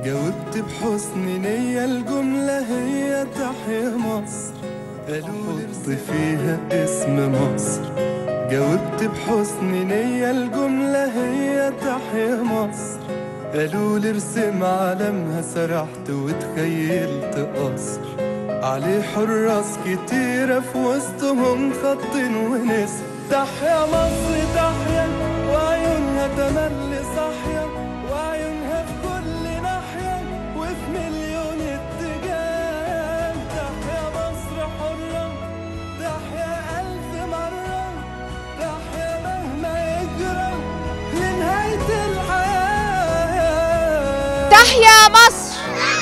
جاوبت بحسن نية الجملة هي تحيا مصر قالوا حط فيها اسم مصر جاوبت بحسن نية الجملة هي تحيا مصر قالوا لي ارسم علمها سرحت وتخيلت قصر عليه حراس كتيرة في وسطهم خط ونسر تحيا مصر تحيا وعيونها تملي صاحية وعيونها في كل ناحية وفي مليون اتجاه تحيا مصر حرة تحيا ألف مرة تحيا مهما يجرى لنهاية الحياة تحيا مصر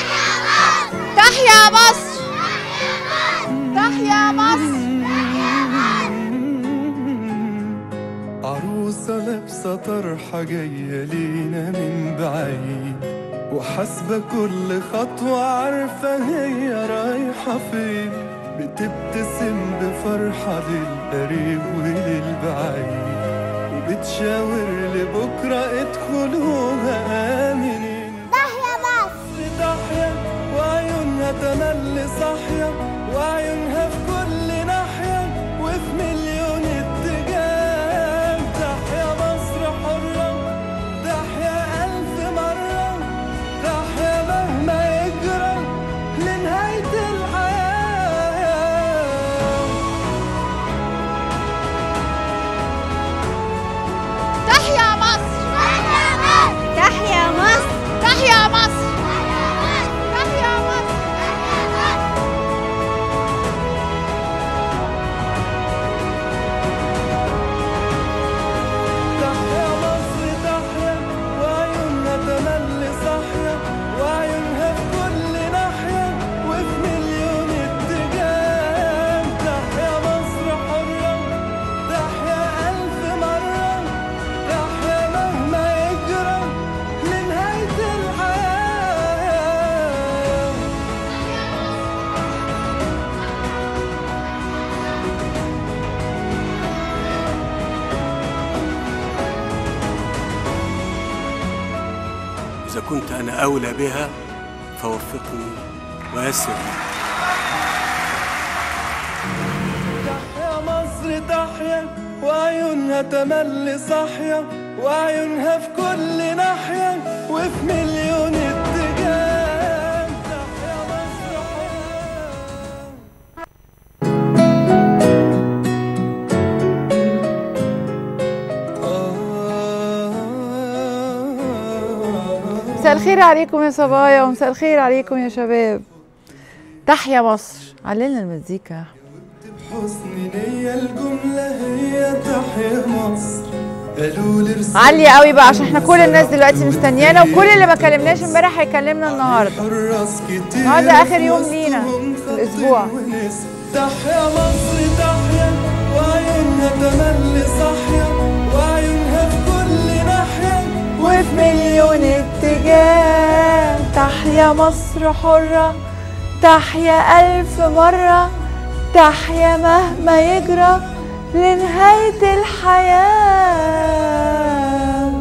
تحيا مصر تحيا مصر عروسة لابسة طرحة جاية لينا من بعيد وحاسبة كل خطوة عارفة هي رايحة فين بتبتسم بفرحة للقريب وللبعيد وبتشاور لبكرة ادخلوها آمنين تحيا مصر تحيا وعيونها تملي صاحية وعيونها في كل ناحية وفي مليون اتجاه تحيا مصر حرة تحيا ألف مرة تحيا مهما يجرى لنهاية الحياة تحيا مصر تحيا مصر تحيا مصر تحيا مصر تحيا مصر تحيا وعيونها تملي صاحية وعيونها في كل ناحية وفي مليون اتجاه تحيا مصر حرة تحيا ألف مرة تحيا مهما يجرى لنهاية الحياة إذا كنت أنا أولى بها فوفقني ويسر لي تحيا مصر تحيا وعيونها تملي صاحية وعيونها في كل ناحية وفي مليون اتجاه تحيا مصر حرة مساء الخير عليكم يا صبايا ومساء الخير عليكم يا شباب تحيا مصر علينا المزيكا بحسن نية الجملة هي تحيا مصر قالوا لي ارسم عالية قوي بقى عشان احنا كل الناس دلوقتي مستنيانا وكل اللي ما كلمناش امبارح هيكلمنا النهارده حراس كتير النهارده آخر يوم لينا في الأسبوع. تحيا مصر تحيا وعيونها تملي صاحية وعيونها في كل ناحية وفي مليون اتجاه تحيا مصر حرة تحيا ألف مرة تحيا مهما يجرى لنهاية الحياة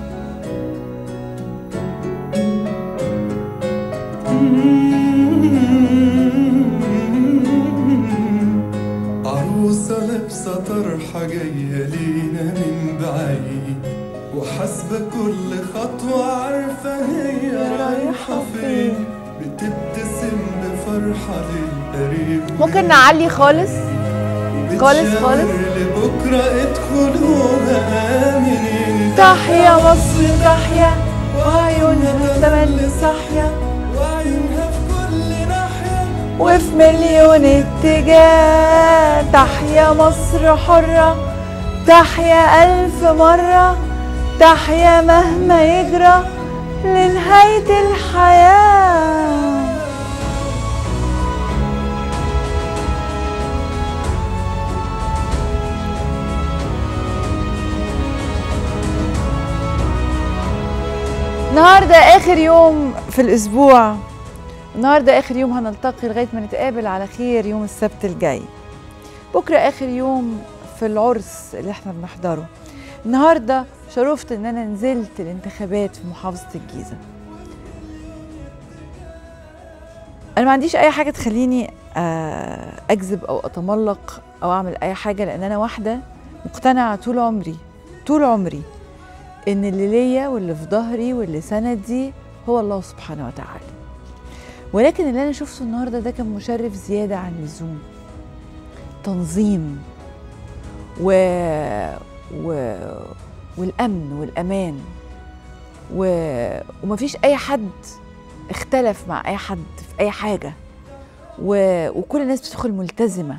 عروسة لابسة طرحة جاية لينا من بعيد وحاسبة كل خطوة عارفة هي رايحة فين بتبتسم بفرحة للقريب ممكن نعلي خالص خالص خالص لبكرة ادخلوها آمنين تحيا مصر تحيا وعيونها تملي صاحية وعيونها في كل ناحية وفي مليون اتجاه تحيا مصر حرة تحيا ألف مرة تحيا مهما يجرى لنهاية الحياة النهارده آخر يوم في الأسبوع النهارده آخر يوم هنلتقي لغاية ما نتقابل على خير يوم السبت الجاي بكرة آخر يوم في العرس اللي احنا بنحضره النهارده شرفت ان انا نزلت الانتخابات في محافظة الجيزة انا ما عنديش اي حاجه تخليني آه، اكذب او اتملق او اعمل اي حاجه لان انا واحده مقتنعه طول عمري طول عمري ان اللي ليا واللي في ظهري واللي سندي هو الله سبحانه وتعالى ولكن اللي انا شفته النهارده ده كان مشرف زياده عن اللزوم تنظيم و... و... والامن والامان و... ومفيش اي حد اختلف مع اي حد في اي حاجه و... وكل الناس بتدخل ملتزمه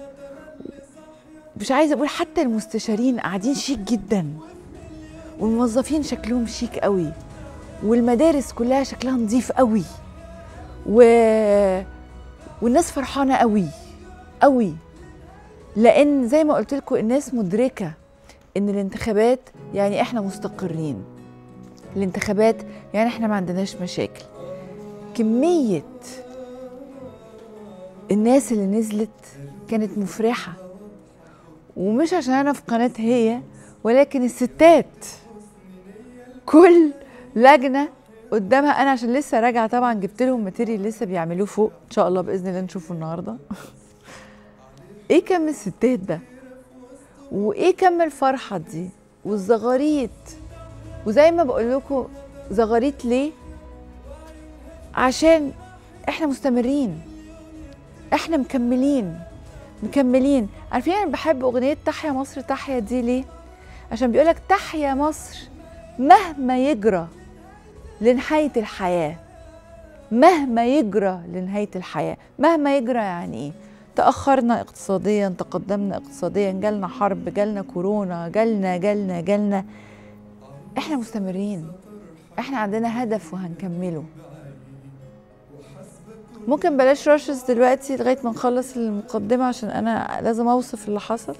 مش عايزه اقول حتى المستشارين قاعدين شيك جدا والموظفين شكلهم شيك قوي والمدارس كلها شكلها نظيف قوي و... والناس فرحانه قوي قوي لان زي ما قلت لكم الناس مدركه ان الانتخابات يعني احنا مستقرين الانتخابات يعني احنا ما عندناش مشاكل كميه الناس اللي نزلت كانت مفرحه ومش عشان انا في قناه هي ولكن الستات كل لجنه قدامها انا عشان لسه راجعه طبعا جبت لهم ماتيريال لسه بيعملوه فوق ان شاء الله باذن الله نشوفه النهارده ايه كم الستات ده وايه كم الفرحه دي والزغاريت وزي ما بقول لكم زغاريت ليه عشان احنا مستمرين احنا مكملين مكملين عارفين انا بحب اغنيه تحيا مصر تحيا دي ليه عشان بيقولك تحيا مصر مهما يجرى لنهايه الحياه مهما يجرى لنهايه الحياه مهما يجرى يعني ايه تاخرنا اقتصاديا تقدمنا اقتصاديا جالنا حرب جالنا كورونا جالنا جالنا جالنا احنا مستمرين احنا عندنا هدف وهنكمله ممكن بلاش رشز دلوقتي لغايه ما نخلص المقدمه عشان انا لازم اوصف اللي حصل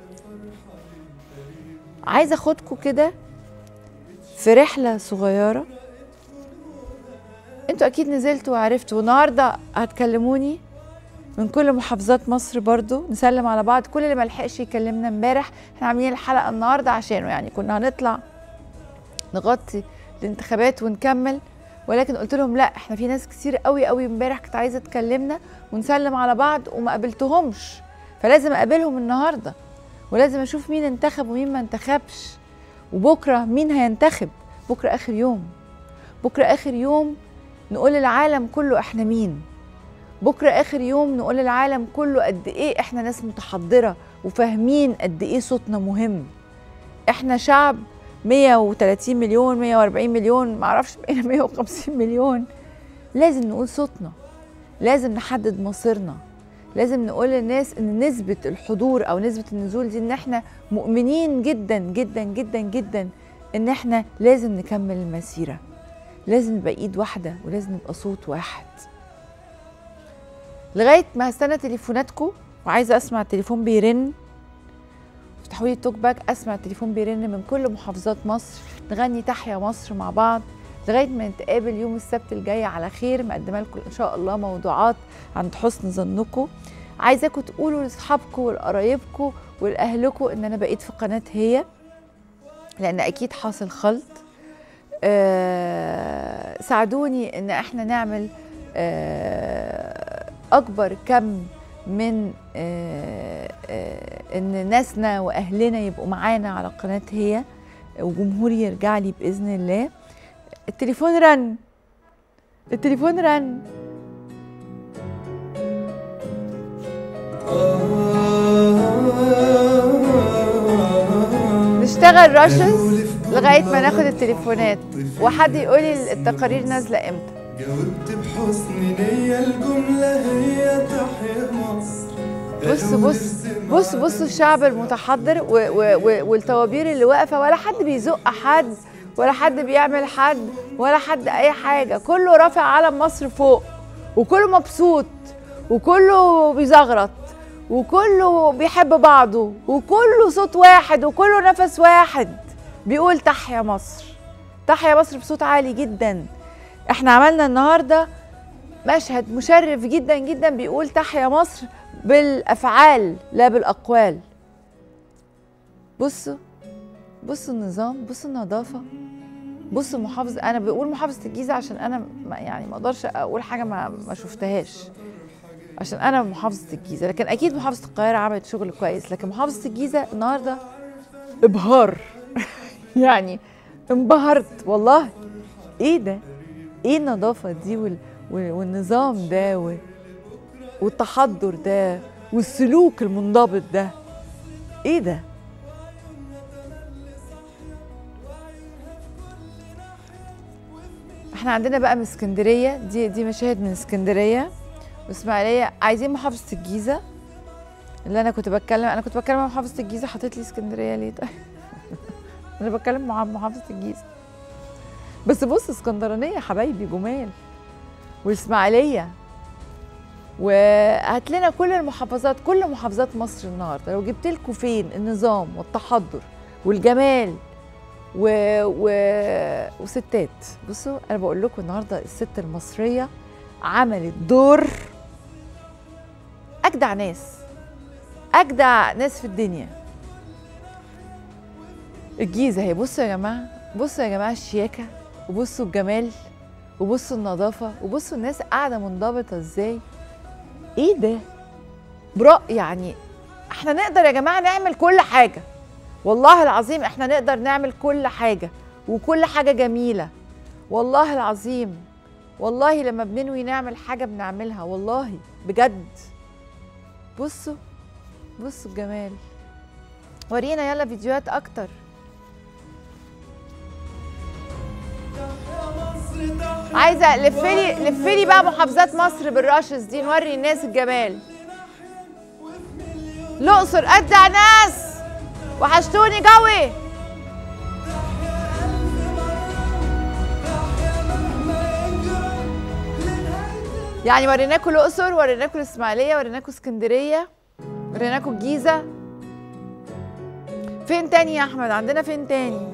عايزه اخدكم كده في رحله صغيره انتوا اكيد نزلتوا وعرفتوا والنهارده هتكلموني من كل محافظات مصر برضو نسلم على بعض كل اللي ملحقش يكلمنا امبارح احنا عاملين الحلقه النهارده عشانه يعني كنا هنطلع نغطي الانتخابات ونكمل ولكن قلت لهم لا احنا في ناس كتير قوي قوي امبارح كانت عايزه تكلمنا ونسلم على بعض وما قابلتهمش فلازم اقابلهم النهارده ولازم اشوف مين انتخب ومين ما انتخبش وبكره مين هينتخب بكره اخر يوم بكره اخر يوم نقول للعالم كله احنا مين بكره اخر يوم نقول للعالم كله قد ايه احنا ناس متحضره وفاهمين قد ايه صوتنا مهم احنا شعب 130 مليون 140 مليون معرفش بقينا 150 مليون لازم نقول صوتنا لازم نحدد مصيرنا لازم نقول للناس ان نسبة الحضور او نسبة النزول دي ان احنا مؤمنين جدا جدا جدا جدا ان احنا لازم نكمل المسيرة لازم نبقى ايد واحدة ولازم نبقى صوت واحد لغاية ما هستنى تليفوناتكم وعايزة اسمع التليفون بيرن افتحوا لي التوك باك اسمع التليفون بيرن من كل محافظات مصر نغني تحيا مصر مع بعض لغايه ما نتقابل يوم السبت الجاي على خير مقدمه لكم ان شاء الله موضوعات عند حسن ظنكم عايزاكم تقولوا لاصحابكم ولقرايبكم ولاهلكم ان انا بقيت في قناه هي لان اكيد حاصل خلط آه ساعدوني ان احنا نعمل آه اكبر كم من آه آه ان ناسنا واهلنا يبقوا معانا على قناه هي وجمهوري يرجع لي باذن الله التليفون رن التليفون رن نشتغل رشز لغايه ما ناخد التليفونات وحد يقول لي التقارير نازله امتى جاوبت بحسن نية الجملة هي تحيا مصر بص بص بص بص الشعب المتحضر و و و والطوابير اللي واقفه ولا حد بيزق حد ولا حد بيعمل حد ولا حد اي حاجه كله رافع علم مصر فوق وكله مبسوط وكله بيزغرط وكله بيحب بعضه وكله صوت واحد وكله نفس واحد بيقول تحيا مصر تحيا مصر بصوت عالي جدا احنا عملنا النهارده مشهد مشرف جدا جدا بيقول تحيا مصر بالافعال لا بالاقوال بصوا بصوا النظام بصوا النظافه بص محافظه انا بقول محافظه الجيزه عشان انا ما يعني ما اقدرش اقول حاجه ما ما شفتهاش عشان انا من محافظه الجيزه لكن اكيد محافظه القاهره عملت شغل كويس لكن محافظه الجيزه النهارده ابهار يعني انبهرت والله ايه ده ايه النظافه دي وال... وال- والنظام ده و... والتحضر ده والسلوك المنضبط ده ايه ده احنا عندنا بقى من اسكندريه دي دي مشاهد من اسكندريه واسماعيليه عايزين محافظه الجيزه اللي انا كنت بتكلم انا كنت بتكلم عن محافظه الجيزه حطيت لي اسكندريه ليه طيب انا بتكلم مع محافظه الجيزه بس بص اسكندرانيه حبايبي جمال والاسماعيليه وهات لنا كل المحافظات كل محافظات مصر النهارده لو جبت لكم فين النظام والتحضر والجمال و... و... وستات بصوا انا بقول لكم النهارده الست المصريه عملت دور اجدع ناس اجدع ناس في الدنيا الجيزه هي بصوا يا جماعه بصوا يا جماعه الشياكه وبصوا الجمال وبصوا النظافه وبصوا الناس قاعده منضبطه ازاي ايه ده برأ يعني احنا نقدر يا جماعه نعمل كل حاجه والله العظيم احنا نقدر نعمل كل حاجه وكل حاجه جميله والله العظيم والله لما بننوي نعمل حاجه بنعملها والله بجد بصوا بصوا الجمال ورينا يلا فيديوهات اكتر عايزه لفلي لفلي بقى محافظات مصر بالرشز دي نوري الناس الجمال الاقصر ادع ناس وحشتوني قوي يعني وريناكم الاقصر وريناكم الاسماعيليه وريناكم اسكندريه وريناكم الجيزه فين تاني يا احمد عندنا فين تاني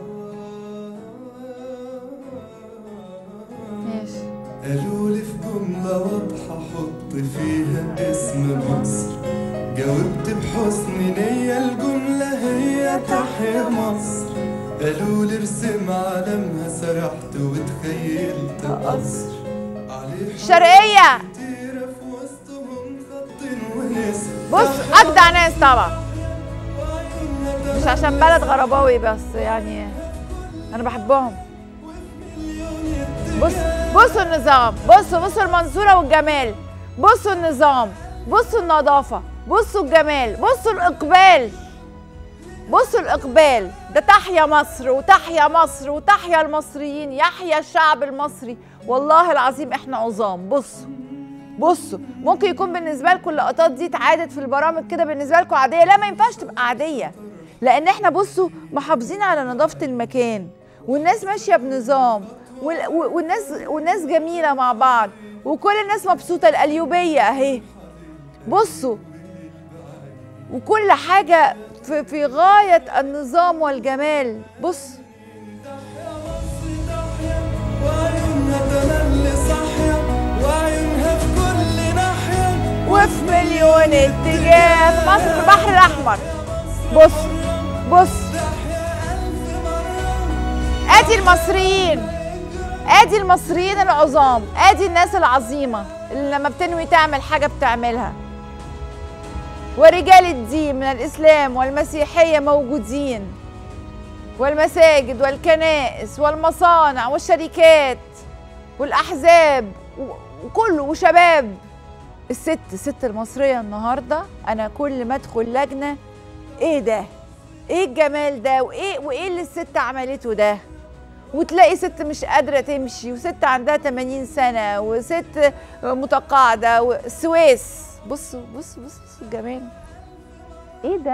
ماشي قالوا لي في جملة واضحة حط فيها اسم مصر جاوبت بحسن نية الجملة هي تحيا مصر قالوا لي ارسم علمها سرحت وتخيلت قصر عليه الشرقيه كتيرة في وسطهم خط ونسر بص اجدع ناس طبعا مش عشان بلد غرباوي بس يعني انا بحبهم بص بصوا النظام بصوا بصوا المنصورة والجمال بصوا النظام بصوا النظافة بصوا الجمال بصوا الإقبال بصوا الإقبال ده تحيا مصر وتحيا مصر وتحيا المصريين يحيا الشعب المصري والله العظيم احنا عظام بصوا بصوا ممكن يكون بالنسبه لكم اللقطات دي اتعادت في البرامج كده بالنسبه لكم عاديه لا ما ينفعش تبقى عاديه لان احنا بصوا محافظين على نظافه المكان والناس ماشيه بنظام وال- و- والناس والناس جميله مع بعض وكل الناس مبسوطه القليوبيه اهي بصوا وكل حاجه في, في غايه النظام والجمال بص وعيونها تملي صاحية وعيونها في كل ناحية وفي مليون اتجاه في مصر في البحر الاحمر بص بص ادي المصريين ادي المصريين العظام ادي الناس العظيمه اللي لما بتنوي تعمل حاجه بتعملها ورجال الدين من الاسلام والمسيحيه موجودين والمساجد والكنائس والمصانع والشركات والاحزاب و- وكله وشباب الست الست المصريه النهارده انا كل ما ادخل لجنه ايه ده ايه الجمال ده وايه وايه اللي الست عملته ده وتلاقي ست مش قادره تمشي وست عندها 80 سنه وست متقاعده والسويس بصوا بصوا بصوا بصوا الجمال ايه ده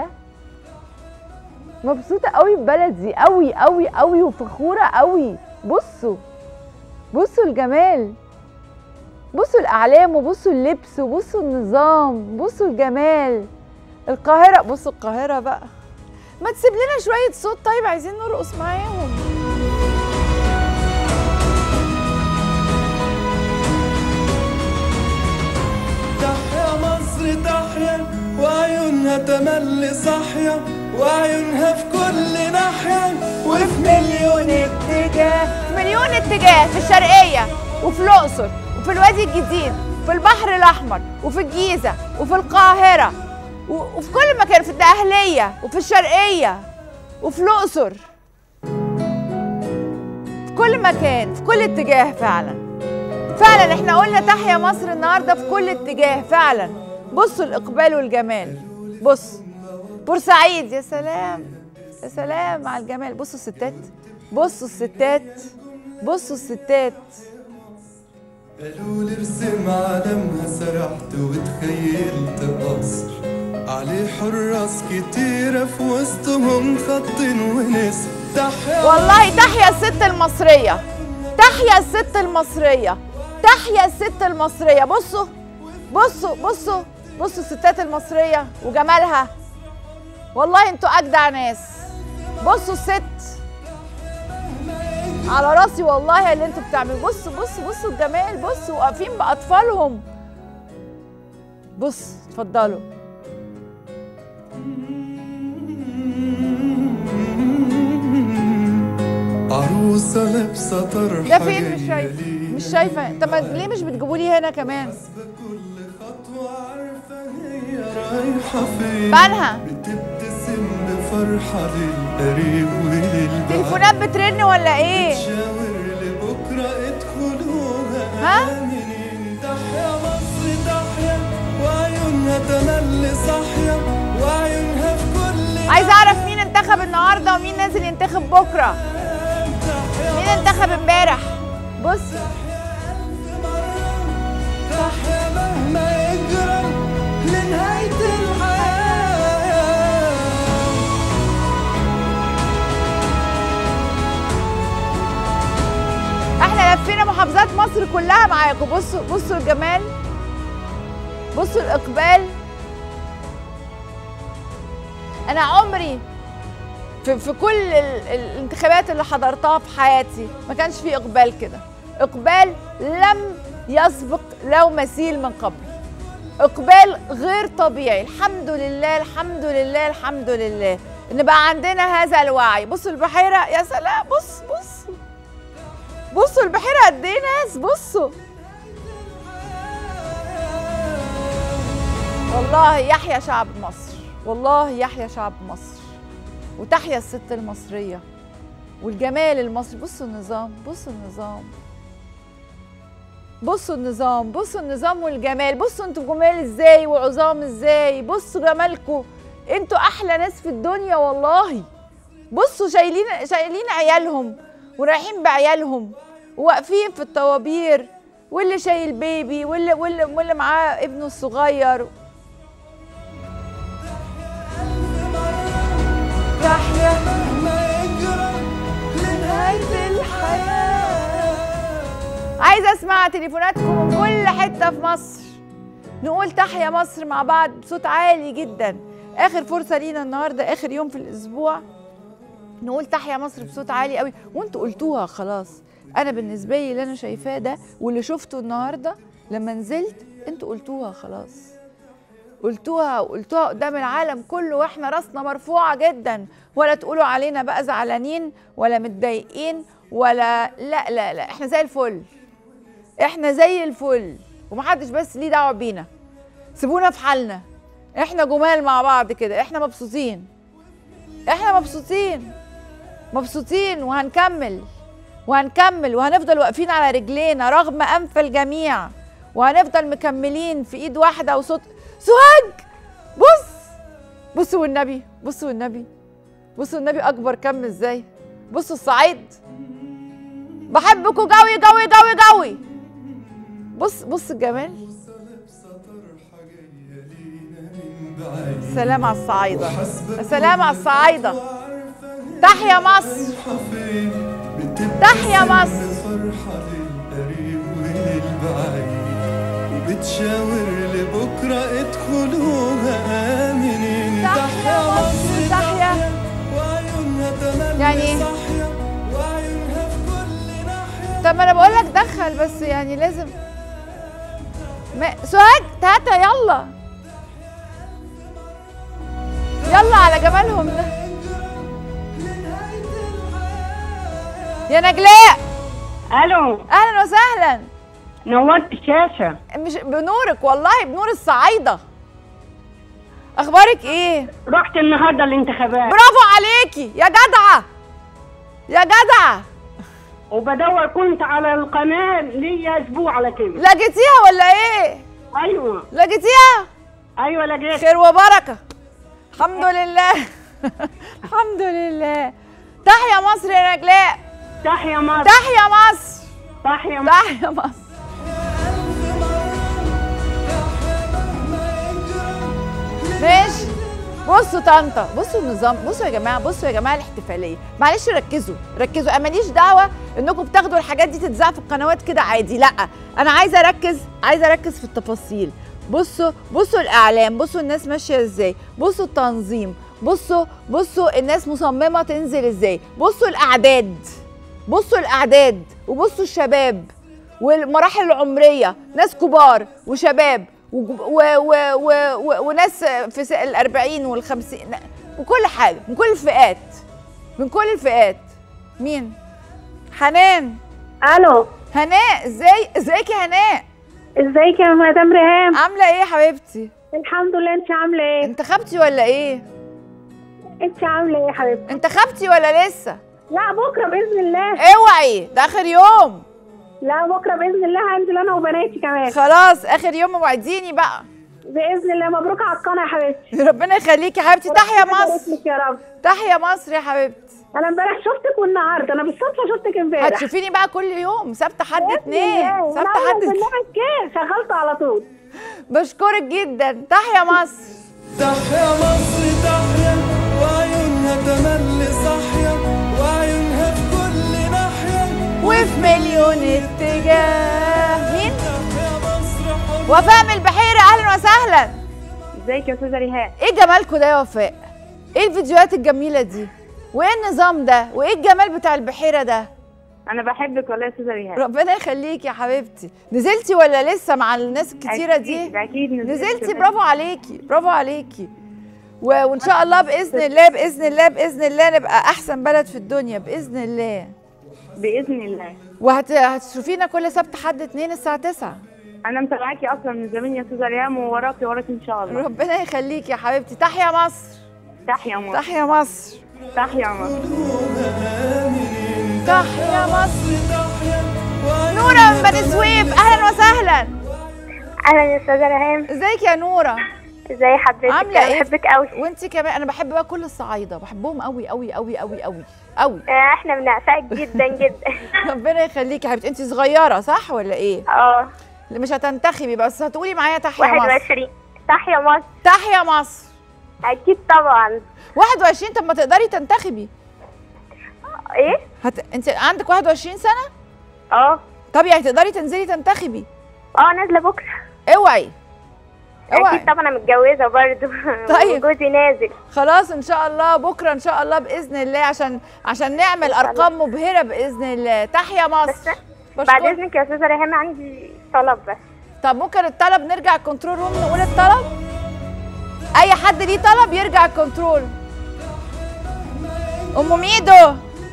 مبسوطه قوي ببلدي قوي قوي قوي وفخوره قوي بصوا بصوا الجمال بصوا الاعلام وبصوا اللبس وبصوا النظام بصوا الجمال القاهره بصوا القاهره بقى ما تسيب لنا شويه صوت طيب عايزين نرقص معاهم تحيا مصر تحيا وعيونها تملي صاحية وعيونها في كل ناحية وفي مليون اتجاه في مليون اتجاه في الشرقية وفي الأقصر وفي الوادي الجديد في البحر الأحمر وفي الجيزة وفي القاهرة و- وفي كل مكان في الدقهلية وفي الشرقية وفي الأقصر في كل مكان في كل اتجاه فعلا فعلا احنا قلنا تحيا مصر النهارده في كل اتجاه فعلا بصوا الإقبال والجمال بص بورسعيد يا سلام يا سلام على الجمال بصوا الستات بصوا الستات بصوا الستات قالوا لي ارسم علمها سرحت وتخيلت قصر عليه حراس كتيرة في وسطهم خط ونسر تحيا والله تحيا الست المصرية تحيا الست المصرية تحيا الست المصرية بصوا بصوا بصوا بصوا الستات المصرية وجمالها والله انتوا أجدع ناس بصوا الست على راسي والله اللي انتوا بتعملوا بصوا بصوا بصوا الجمال بصوا واقفين بأطفالهم بص اتفضلوا عروسة لابسة طرحة ده فين مش جاية شايفة لينا مش شايفة طب ما ليه مش بتجيبوا لي هنا كمان بكل خطوة عارفة هي رايحة فين بانها بتبتسم بفرحة للقريب وللبعيد تليفونات بترن ولا ايه شاور لبكرة ادخلوها ها؟ آمنين تحيا مصر تحيا وعيونها تملي صاحية وعيونها في كل عايزه اعرف مين انتخب النهارده ومين نازل ينتخب بكره مين انتخب امبارح بص تحيا مهما يجرى لنهاية الحياة احنا لفينا محافظات مصر كلها معاكم بصوا بصوا الجمال بصوا الاقبال انا عمري في, في كل ال- الانتخابات اللي حضرتها في حياتي ما كانش في اقبال كده اقبال لم يسبق له مثيل من قبل اقبال غير طبيعي الحمد لله الحمد لله الحمد لله ان بقى عندنا هذا الوعي بصوا البحيره يا سلام بص بص بصوا البحيره قد ايه ناس بصوا والله يحيى شعب مصر والله يحيى شعب مصر وتحيا الست المصريه والجمال المصري بصوا النظام بصوا النظام بصوا النظام بصوا النظام والجمال بصوا انتوا جمال ازاي وعظام ازاي بصوا جمالكم انتوا احلى ناس في الدنيا والله بصوا شايلين شايلين عيالهم ورايحين بعيالهم وواقفين في الطوابير واللي شايل بيبي واللي واللي واللي معاه ابنه الصغير تحيا مهما يجرى نهاية الحياة عايزة اسمع تليفوناتكم من كل حتة في مصر نقول تحيا مصر مع بعض بصوت عالي جدا اخر فرصة لينا النهاردة اخر يوم في الاسبوع نقول تحيا مصر بصوت عالي قوي وانتوا قلتوها خلاص انا بالنسبة لي اللي انا شايفاه ده واللي شفته النهاردة لما نزلت انتوا قلتوها خلاص قلتوها وقلتوها قدام العالم كله واحنا راسنا مرفوعه جدا ولا تقولوا علينا بقى زعلانين ولا متضايقين ولا لا لا لا احنا زي الفل احنا زي الفل ومحدش بس ليه دعوه بينا سيبونا في حالنا احنا جمال مع بعض كده احنا مبسوطين احنا مبسوطين مبسوطين وهنكمل وهنكمل وهنفضل واقفين على رجلينا رغم انف الجميع وهنفضل مكملين في ايد واحده وصوت سوهاج بص بصوا والنبي بصوا والنبي بصوا النبي اكبر كم ازاي بصوا الصعيد بحبكوا جوي جوي جوي جوي بص بص الجمال سلام على الصعايدة سلام على الصعايدة تحيا مصر تحيا مصر فرحة للقريب وللبعيد وبتشاور لبكرة ادخلوها آمنين تحيا مصر تحيا وعيونها تملي يعني- صاحية وعيونها في كل ناحية طب ما انا بقول لك دخل بس يعني لازم ما... سوهاج تاتا يلا يلا على جمالهم ده يا نجلاء الو اهلا وسهلا نورت الشاشه مش بنورك والله بنور الصعايده اخبارك ايه رحت النهارده الانتخابات برافو عليكي يا جدعه يا جدعه وبدور كنت على القناه ليا اسبوع على كده لقيتيها ولا ايه ايوه لقيتيها ايوه لقيت خير وبركه الحمد لله الحمد لله تحيا مصر يا نجلاء تحيا مصر تحيا مصر تحيا مصر تحيا مصر ماشي بصوا طنطا بصوا النظام بصوا يا جماعه بصوا يا جماعه الاحتفاليه معلش ركزوا ركزوا انا ماليش دعوه انكم بتاخدوا الحاجات دي تتذاع في القنوات كده عادي لا انا عايزه اركز عايزه اركز في التفاصيل بصوا بصوا الاعلام بصوا الناس ماشيه ازاي بصوا التنظيم بصوا بصوا الناس مصممه تنزل ازاي بصوا الاعداد بصوا الاعداد وبصوا الشباب والمراحل العمريه ناس كبار وشباب وج- و و و و وناس في س- الأربعين والخمسين وكل حاجة من كل الفئات من كل الفئات مين؟ حنان الو هناء ازاي ازيك يا هناء ازيك يا مدام ريهام عاملة ايه يا حبيبتي؟ الحمد لله انت عامله ايه انتخبتي ولا ايه؟ انت عامله ايه يا حبيبتي انتخبتي ولا لسه؟ لا بكره باذن الله اوعي ده اخر يوم لا بكره باذن الله هنزل انا وبناتي كمان خلاص اخر يوم وعديني بقى باذن الله مبروك على القناه يا حبيبتي ربنا يخليكي يا حبيبتي تحيا ربنا يبارك مصر لك يا رب تحيا مصر يا حبيبتي انا امبارح شفتك والنهارده انا بالصدفه شفتك امبارح هتشوفيني بقى كل يوم سبت حد بإذن اتنين الله. سبت أنا حد أول اتنين برنامج كده شغلته على طول بشكرك جدا تحيا مصر تحيا مصر تحيا وعيونها تملي صاحية وعيونها في كل ناحية وفي مليون اتجاه مين؟ تحيا مصر حب وفاء من البحيرة أهلا وسهلا ازيك يا استاذه ريهام إيه جمالكوا ده يا وفاء؟ إيه الفيديوهات الجميلة دي؟ وإيه النظام ده؟ وإيه الجمال بتاع البحيرة ده؟ انا بحبك والله يا استاذه ريهام ربنا يخليكي يا حبيبتي نزلتي ولا لسه مع الناس الكتيرة دي؟ اكيد نزلتي برافو عليكي برافو عليكي و... وان شاء الله باذن الله باذن الله باذن الله نبقى احسن بلد في الدنيا باذن الله باذن الله وهتشوفينا كل سبت حد اتنين الساعه 9 انا متابعاكي اصلا من زمان يا استاذه ريهام ووراكي وراكي ان شاء الله ربنا يخليكي يا حبيبتي تحيا مصر تحيا مصر تحيا مصر تحيا مصر تحيا مصر تحيا وعيونها نوره من بني سويف اهلا وسهلا اهلا يا استاذه ريهام ازيك يا نوره ازي حضرتك عامله انا ايه بحبك قوي وانت كمان انا بحب بقى كل الصعايده بحبهم قوي قوي قوي قوي قوي قوي احنا بنعشقك جدا جدا ربنا يخليكي يا حبيبتي انت صغيره صح ولا ايه اه مش هتنتخبي بس هتقولي معايا تحيا مصر 21 تحيا مصر تحيا مصر اكيد طبعا 21 طب ما تقدري تنتخبي ايه هت... انت عندك 21 سنه اه طب يعني تقدري تنزلي تنتخبي اه نازله بكره اوعي اوعي اكيد طبعا انا متجوزه برضو طيب. وجوزي نازل خلاص ان شاء الله بكره ان شاء الله باذن الله عشان عشان نعمل ارقام مبهره باذن الله تحيا مصر بس بعد بشكر اذنك يا استاذه ريهام عندي طلب بس طب ممكن الطلب نرجع الكنترول روم نقول الطلب اي حد ليه طلب يرجع الكنترول ام ميدو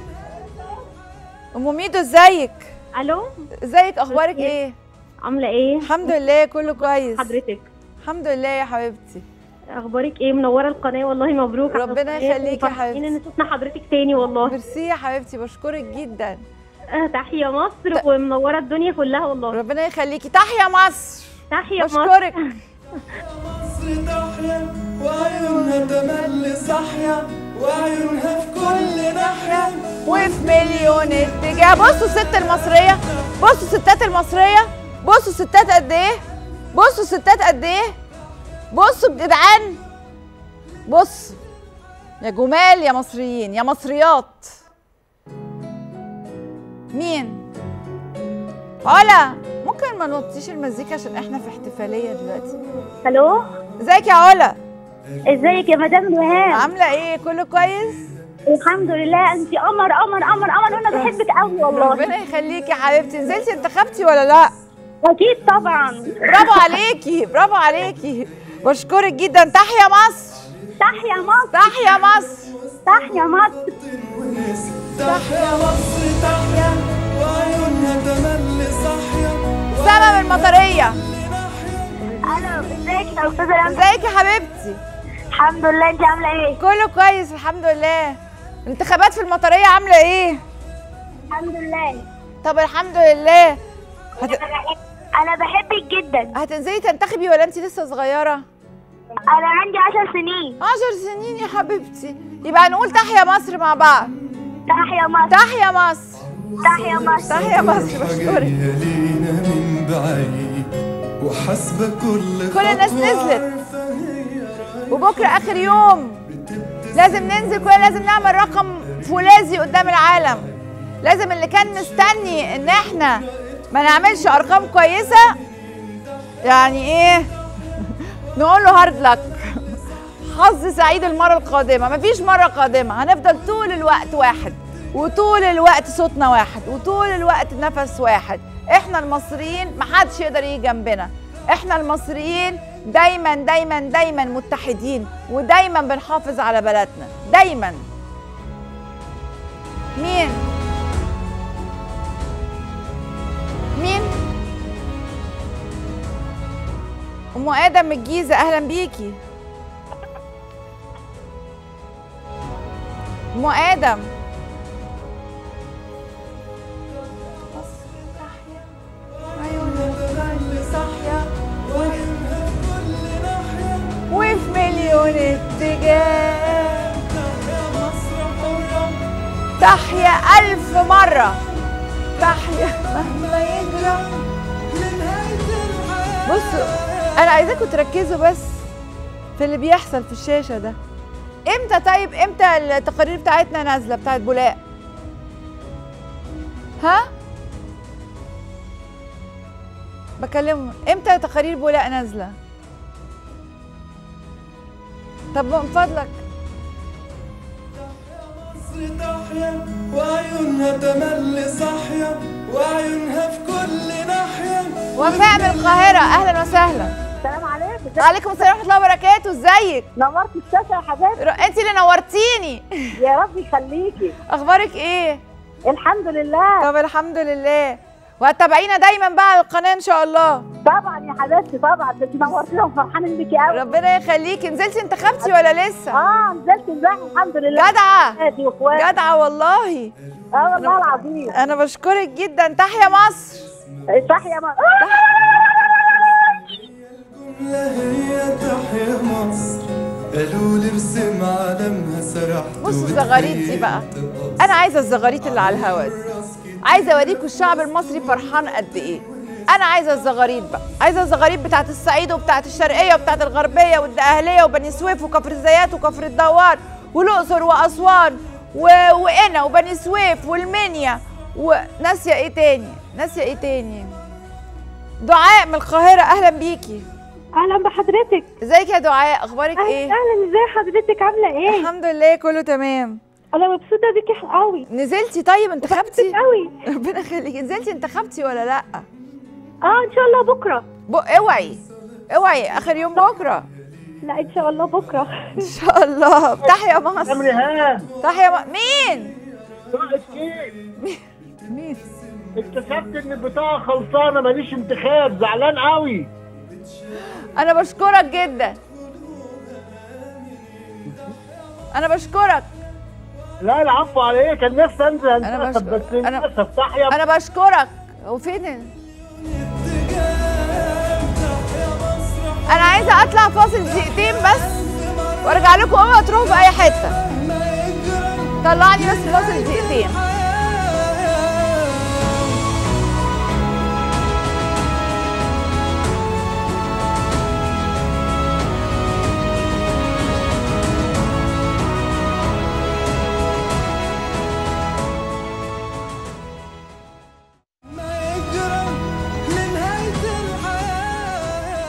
ام ميدو ازيك الو ازيك اخبارك ايه عامله ايه الحمد لله كله كويس حضرتك الحمد لله يا حبيبتي اخبارك ايه منوره القناه والله مبروك على ربنا القناة يخليكي يا وفرحانين حبيبتي. ان شفنا حضرتك تاني والله ميرسي يا حبيبتي بشكرك جدا آه تحيا مصر ومنوره الدنيا كلها والله ربنا يخليكي تحيا مصر تحيا مصر بشكرك مصر تحيا وعيونها تملي صاحية وعيونها في كل ناحية وفي مليون اتجاه بصوا الست المصرية بصوا الستات المصرية بصوا الستات قد ايه بصوا الستات قد ايه بصوا يا جدعان بص يا جمال يا مصريين يا مصريات مين علا ممكن ما نوطيش المزيكا عشان احنا في احتفالية دلوقتي الو ازيك يا علا ازيك يا مدام ريهام عاملة ايه كله كويس الحمد لله انت قمر قمر قمر قمر وانا بحبك قوي والله ربنا يخليكي يا حبيبتي نزلتي انتخبتي ولا لا اكيد طبعا برافو عليكي برافو عليكي بشكرك جدا تحيا مصر تحيا مصر تحيا مصر تحيا مصر ونس تحيا مصر تحيا وعيونها تملي صحيا سما من المطريه الو ازيك يا استاذه رمزي ازيك يا حبيبتي الحمد لله انت عامله ايه كله كويس الحمد لله الانتخابات في المطريه عامله ايه الحمد لله طب الحمد لله هت... انا بحبك جدا هتنزلي تنتخبي ولا انت لسه صغيره انا عندي عشر سنين عشر سنين يا حبيبتي يبقى نقول تحيا مصر مع بعض تحيا مصر تحيا مصر تحيا مصر تحيا مصر بشكرك جاية لينا من بعيد وحاسبة كل كل الناس خطوة نزلت. عارفة هي وبكره اخر يوم لازم ننزل كلنا لازم نعمل رقم فولاذي قدام العالم لازم اللي كان مستني ان احنا ما نعملش ارقام كويسه يعني ايه نقول له هارد لك حظ سعيد المره القادمه مفيش مره قادمه هنفضل طول الوقت واحد وطول الوقت صوتنا واحد وطول الوقت نفس واحد احنا المصريين محدش يقدر يجي جنبنا احنا المصريين دايما دايما دايما متحدين ودايما بنحافظ على بلدنا دايما مين مين ام ادم من الجيزه اهلا بيكي ام ادم وفي مليون اتجاه تحيا ألف مرة تحيا مهما يجرى بصوا أنا عايزاكم تركزوا بس في اللي بيحصل في الشاشة ده امتى طيب امتى التقارير بتاعتنا نازلة بتاعت بولاق ها بكلمهم امتى تقارير بولاق نازله طب من فضلك مصر تحيا وعيونها تملي صحيا وعيونها في كل ناحية وفاء من القاهرة أهلا وسهلا السلام عليكم وعليكم السلام ورحمة الله وبركاته ازيك؟ نورت الشاشه يا حبايبي ر- انت اللي نورتيني يا رب يخليكي اخبارك ايه؟ الحمد لله طب الحمد لله وهتتابعينا دايما بقى على القناة ان شاء الله طبعا يا حبيبتي طبعا انت نورتينا وفرحانين بيكي قوي ربنا يخليكي نزلتي انتخبتي ولا لسه؟ اه نزلت امبارح الحمد لله جدعة اخواتي واخواتي جدعة والله اه والله العظيم انا بشكرك جدا تحيا مصر تحيا ما لا هي تحيا مصر قالوا لي ارسم علمها سرحت بص الزغاريت دي بقى انا عايزه الزغاريت اللي على الهوا دي عايزه اوريكم الشعب المصري فرحان قد ايه انا عايزه الزغاريت بقى عايزه الزغاريت بتاعت الصعيد وبتاعت الشرقيه وبتاعت الغربيه والدقهليه وبني سويف وكفر الزيات وكفر الدوار والاقصر واسوان و... وقنا وبني سويف والمنيا وناسيه ايه تاني ناسيه ايه تاني دعاء من القاهره اهلا بيكي اهلا بحضرتك ازيك يا دعاء اخبارك اهلا ايه اهلا ازي حضرتك عامله ايه الحمد لله كله تمام انا مبسوطه بيكي قوي نزلتي طيب انتخبتي قوي ربنا يخليكي نزلتي انتخبتي ولا لا اه ان شاء الله بكره ب... اوعي اوعي اخر يوم بكره لا ان شاء الله بكره ان شاء الله تحيا مصر ريهان تحيا م... مين طلعت كيف مين اكتشفت ان البطاقه خلصانه ماليش انتخاب زعلان قوي انا بشكرك جدا انا بشكرك لا العفو على ايه كان نفسي انزل أنا انتخب بش- بس أنا- للاسف تحيا انا بشكرك وفين ال- انا عايزه اطلع فاصل دقيقتين بس وارجع لكم اوعوا تروحوا في اي حته طلعني بس فاصل دقيقتين ما يجرى لنهاية الحياة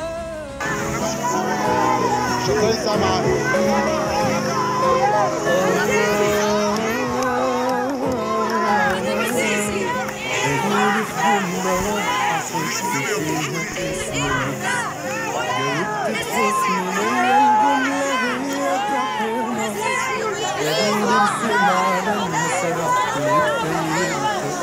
قالوا لي ارسم علمها سرحت وتخيلت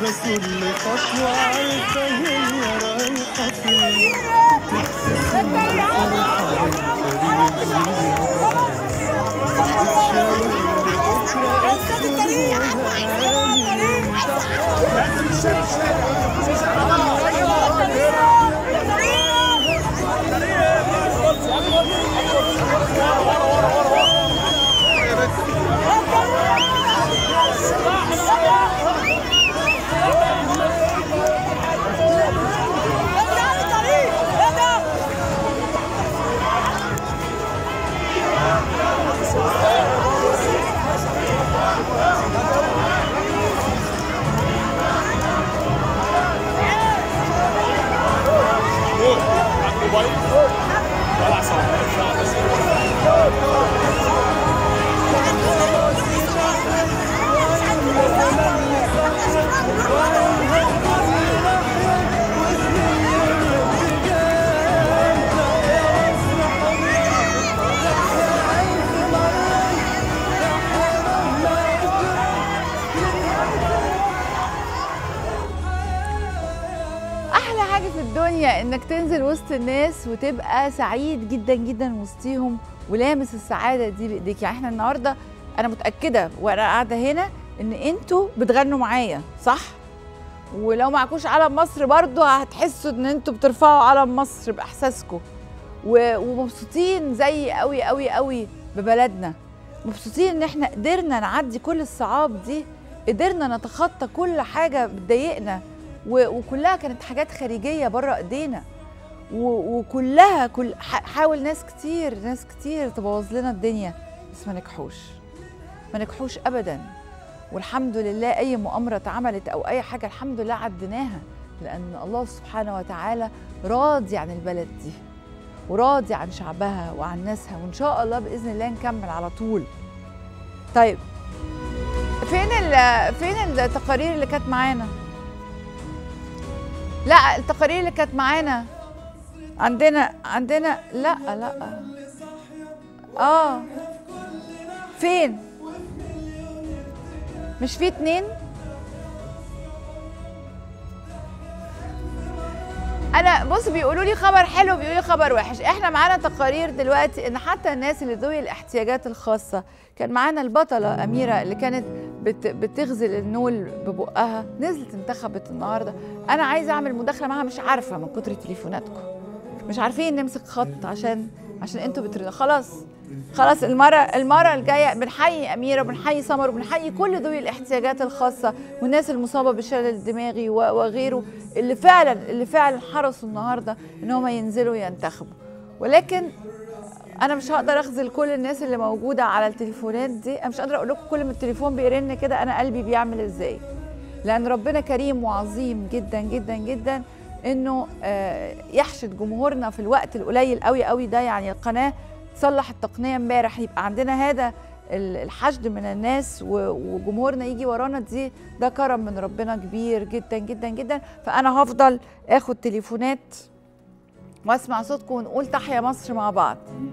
بس كل خطوة عارفة هي رايحة فين تبتسم فرحة الفريق بتشاور بكرة احلى حاجه في الدنيا انك تنزل وسط الناس وتبقى سعيد جدا جدا وسطيهم ولامس السعاده دي بايديك يعني احنا النهارده انا متاكده وانا قاعده هنا ان انتوا بتغنوا معايا صح ولو معكوش علم مصر برضو هتحسوا ان انتوا بترفعوا علم مصر باحساسكم و- ومبسوطين زي قوي قوي قوي ببلدنا مبسوطين ان احنا قدرنا نعدي كل الصعاب دي قدرنا نتخطى كل حاجه بتضايقنا و- وكلها كانت حاجات خارجيه بره ايدينا و- وكلها كل ح- حاول ناس كتير ناس كتير تبوظ لنا الدنيا بس ما نجحوش ما نجحوش ابدا والحمد لله اي مؤامره اتعملت او اي حاجه الحمد لله عديناها لان الله سبحانه وتعالى راضي عن البلد دي وراضي عن شعبها وعن ناسها وان شاء الله باذن الله نكمل على طول طيب فين ال فين التقارير اللي كانت معانا لا التقارير اللي كانت معانا عندنا عندنا لا لا اه فين مش في اتنين انا بص بيقولوا لي خبر حلو بيقولوا لي خبر وحش احنا معانا تقارير دلوقتي ان حتى الناس اللي ذوي الاحتياجات الخاصه كان معانا البطله اميره اللي كانت بت بتغزل النول ببقها نزلت انتخبت النهارده انا عايزه اعمل مداخله معاها مش عارفه من كتر تليفوناتكم مش عارفين نمسك خط عشان عشان انتوا بترنوا خلاص خلاص المره المره الجايه بنحيي اميره وبنحيي سمر وبنحيي كل ذوي الاحتياجات الخاصه والناس المصابه بالشلل الدماغي و- وغيره اللي فعلا اللي فعلا حرصوا النهارده ان هم ينزلوا ينتخبوا ولكن انا مش هقدر اخذل كل الناس اللي موجوده على التليفونات دي انا مش قادره اقول لكم كل ما التليفون بيرن كده انا قلبي بيعمل ازاي لان ربنا كريم وعظيم جدا جدا جدا انه آه، يحشد جمهورنا في الوقت القليل قوي قوي ده يعني القناه تصلح التقنيه امبارح يبقى عندنا هذا ال- الحشد من الناس و- وجمهورنا يجي ورانا دي ده كرم من ربنا كبير جدا جدا جدا فانا هفضل اخد تليفونات واسمع صوتكم ونقول تحيا مصر مع بعض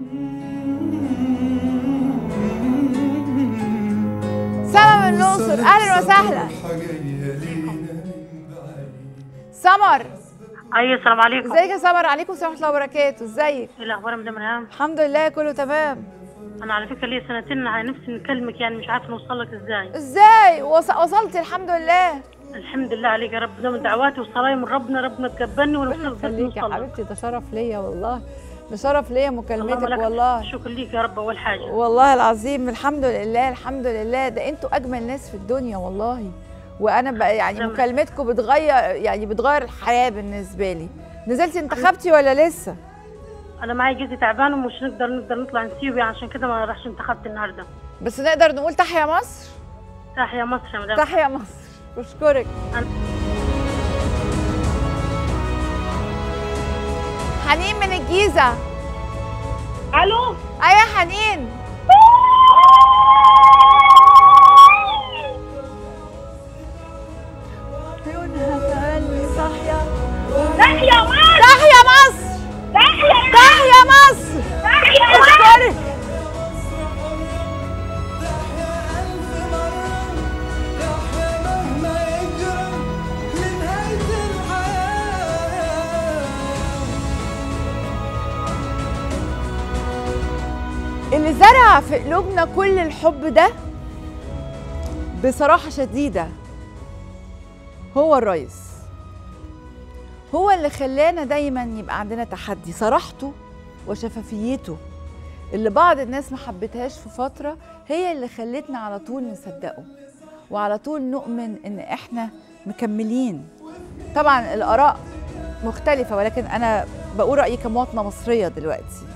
سما من الاقصر اهلا وسهلا فرحة جاية لينا من بعيد سمر ايوه السلام عليكم ازيك يا سمر عليكم السلام ورحمه الله وبركاته ازيك ايه الاخبار يا مدام ريهام الحمد لله كله تمام انا على فكره ليا سنتين على نفسي نكلمك يعني مش عارفه نوصل لك ازاي ازاي وص- وصلت الحمد لله الحمد لله عليك يا رب ده من دعواتي وصلاي من ربنا ربنا تقبلني ربنا ونوصل يخليك يا نوصل لك. حبيبتي ده شرف ليا والله ده شرف ليا اللهم مكالمتك لك والله شكرا ليك يا رب اول حاجه والله العظيم الحمد لله الحمد لله ده انتوا اجمل ناس في الدنيا والله وانا بقى يعني تمام. مكالمتكم بتغير يعني بتغير الحياه بالنسبه لي نزلتي انتخبتي ولا لسه انا معايا جوزي تعبان ومش نقدر نقدر نطلع نسيبه عشان كده ما راحش انتخبت النهارده بس نقدر نقول تحيا مصر تحيا مصر يا مدام تحيا مصر بشكرك حنين من الجيزه الو ايوه يا حنين عيونها تغني صاحيه تحيا مصر تحيا مصر تحيا تحيا مصر تحيا مصر اشكرك مهما يجرى اللي زرع في قلوبنا كل الحب ده بصراحة شديدة هو الرئيس هو اللي خلانا دايما يبقى عندنا تحدي صراحته وشفافيته اللي بعض الناس ما حبتهاش في فترة هي اللي خلتنا على طول نصدقه وعلى طول نؤمن ان احنا مكملين طبعا الاراء مختلفة ولكن انا بقول رأيي كمواطنة مصرية دلوقتي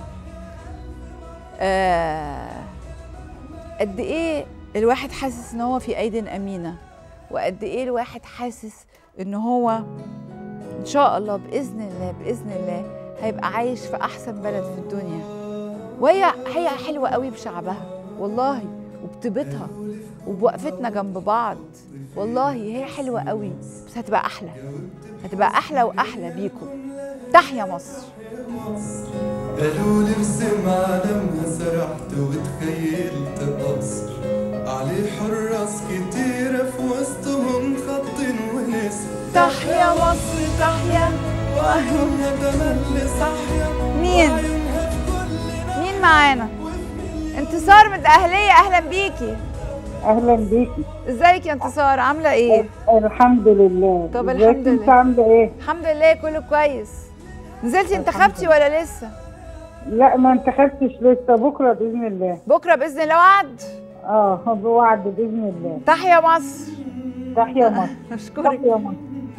آه قد ايه الواحد حاسس ان هو في ايد امينه وقد ايه الواحد حاسس ان هو ان شاء الله باذن الله باذن الله هيبقى عايش في احسن بلد في الدنيا وهي هي حلوه قوي بشعبها والله وبطيبتها وبوقفتنا جنب بعض والله هي حلوه قوي بس هتبقى احلى هتبقى احلى واحلى بيكم تحيا مصر قالوا لي ارسم عالمها سرحت وتخيلت قصر عليه حراس كتيرة في وسطهم خط ونسر تحيا مصر تحيا وعيونها تملي صحيا مين وعيونها في كل مين معانا انتصار من اهليه اهلا بيكي اهلا بيكي ازيك يا انتصار عامله ايه الحمد لله طب ازيك الحمد انت لله. عامله ايه الحمد لله كله كويس نزلتي انتخبتي ولا لسه لا ما انتخبتش لسه بكره باذن الله بكره باذن الله وعد اه بوعد باذن الله تحيا مصر تحيا مصر اشكرك تحيا مصر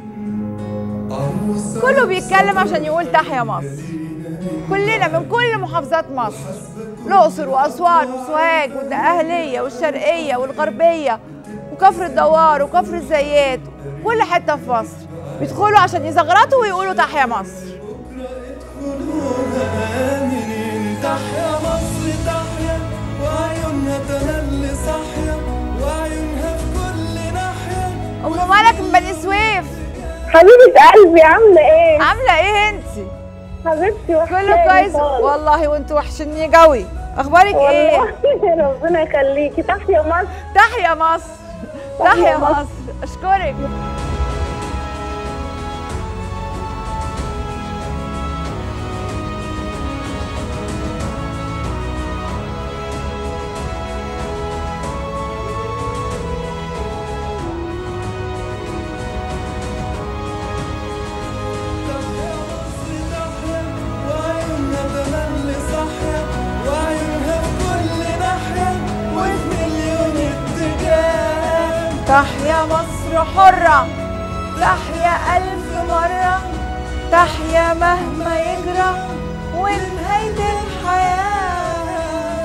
عروسة كله بيتكلم عشان يقول تحيا مصر كلنا من كل محافظات مصر الاقصر واسوان وسوهاج والاهليه والشرقيه والغربيه وكفر الدوار وكفر الزيات كل حته في مصر بيدخلوا عشان يزغرطوا ويقولوا تحيا مصر آمنين تحيا مصر تحيا وعيونها تملي صحيا وعيونها في كل ناحية ام ملك من بني سويف حبيبة قلبي عاملة ايه؟ عامله ايه انتي حبيبتي كله وحشاني كويس خالص. والله وانتوا وحشني قوي اخبارك ايه والله ربنا يخليكي تحيا مصر تحيا مصر تحيا مصر اشكرك وعيونها تملي صحيا وعيونها في كل ناحية وفي مليون اتجاه تحيا مصر حرة تحيا ألف مرة تحيا مهما يجرى ونهاية الحياة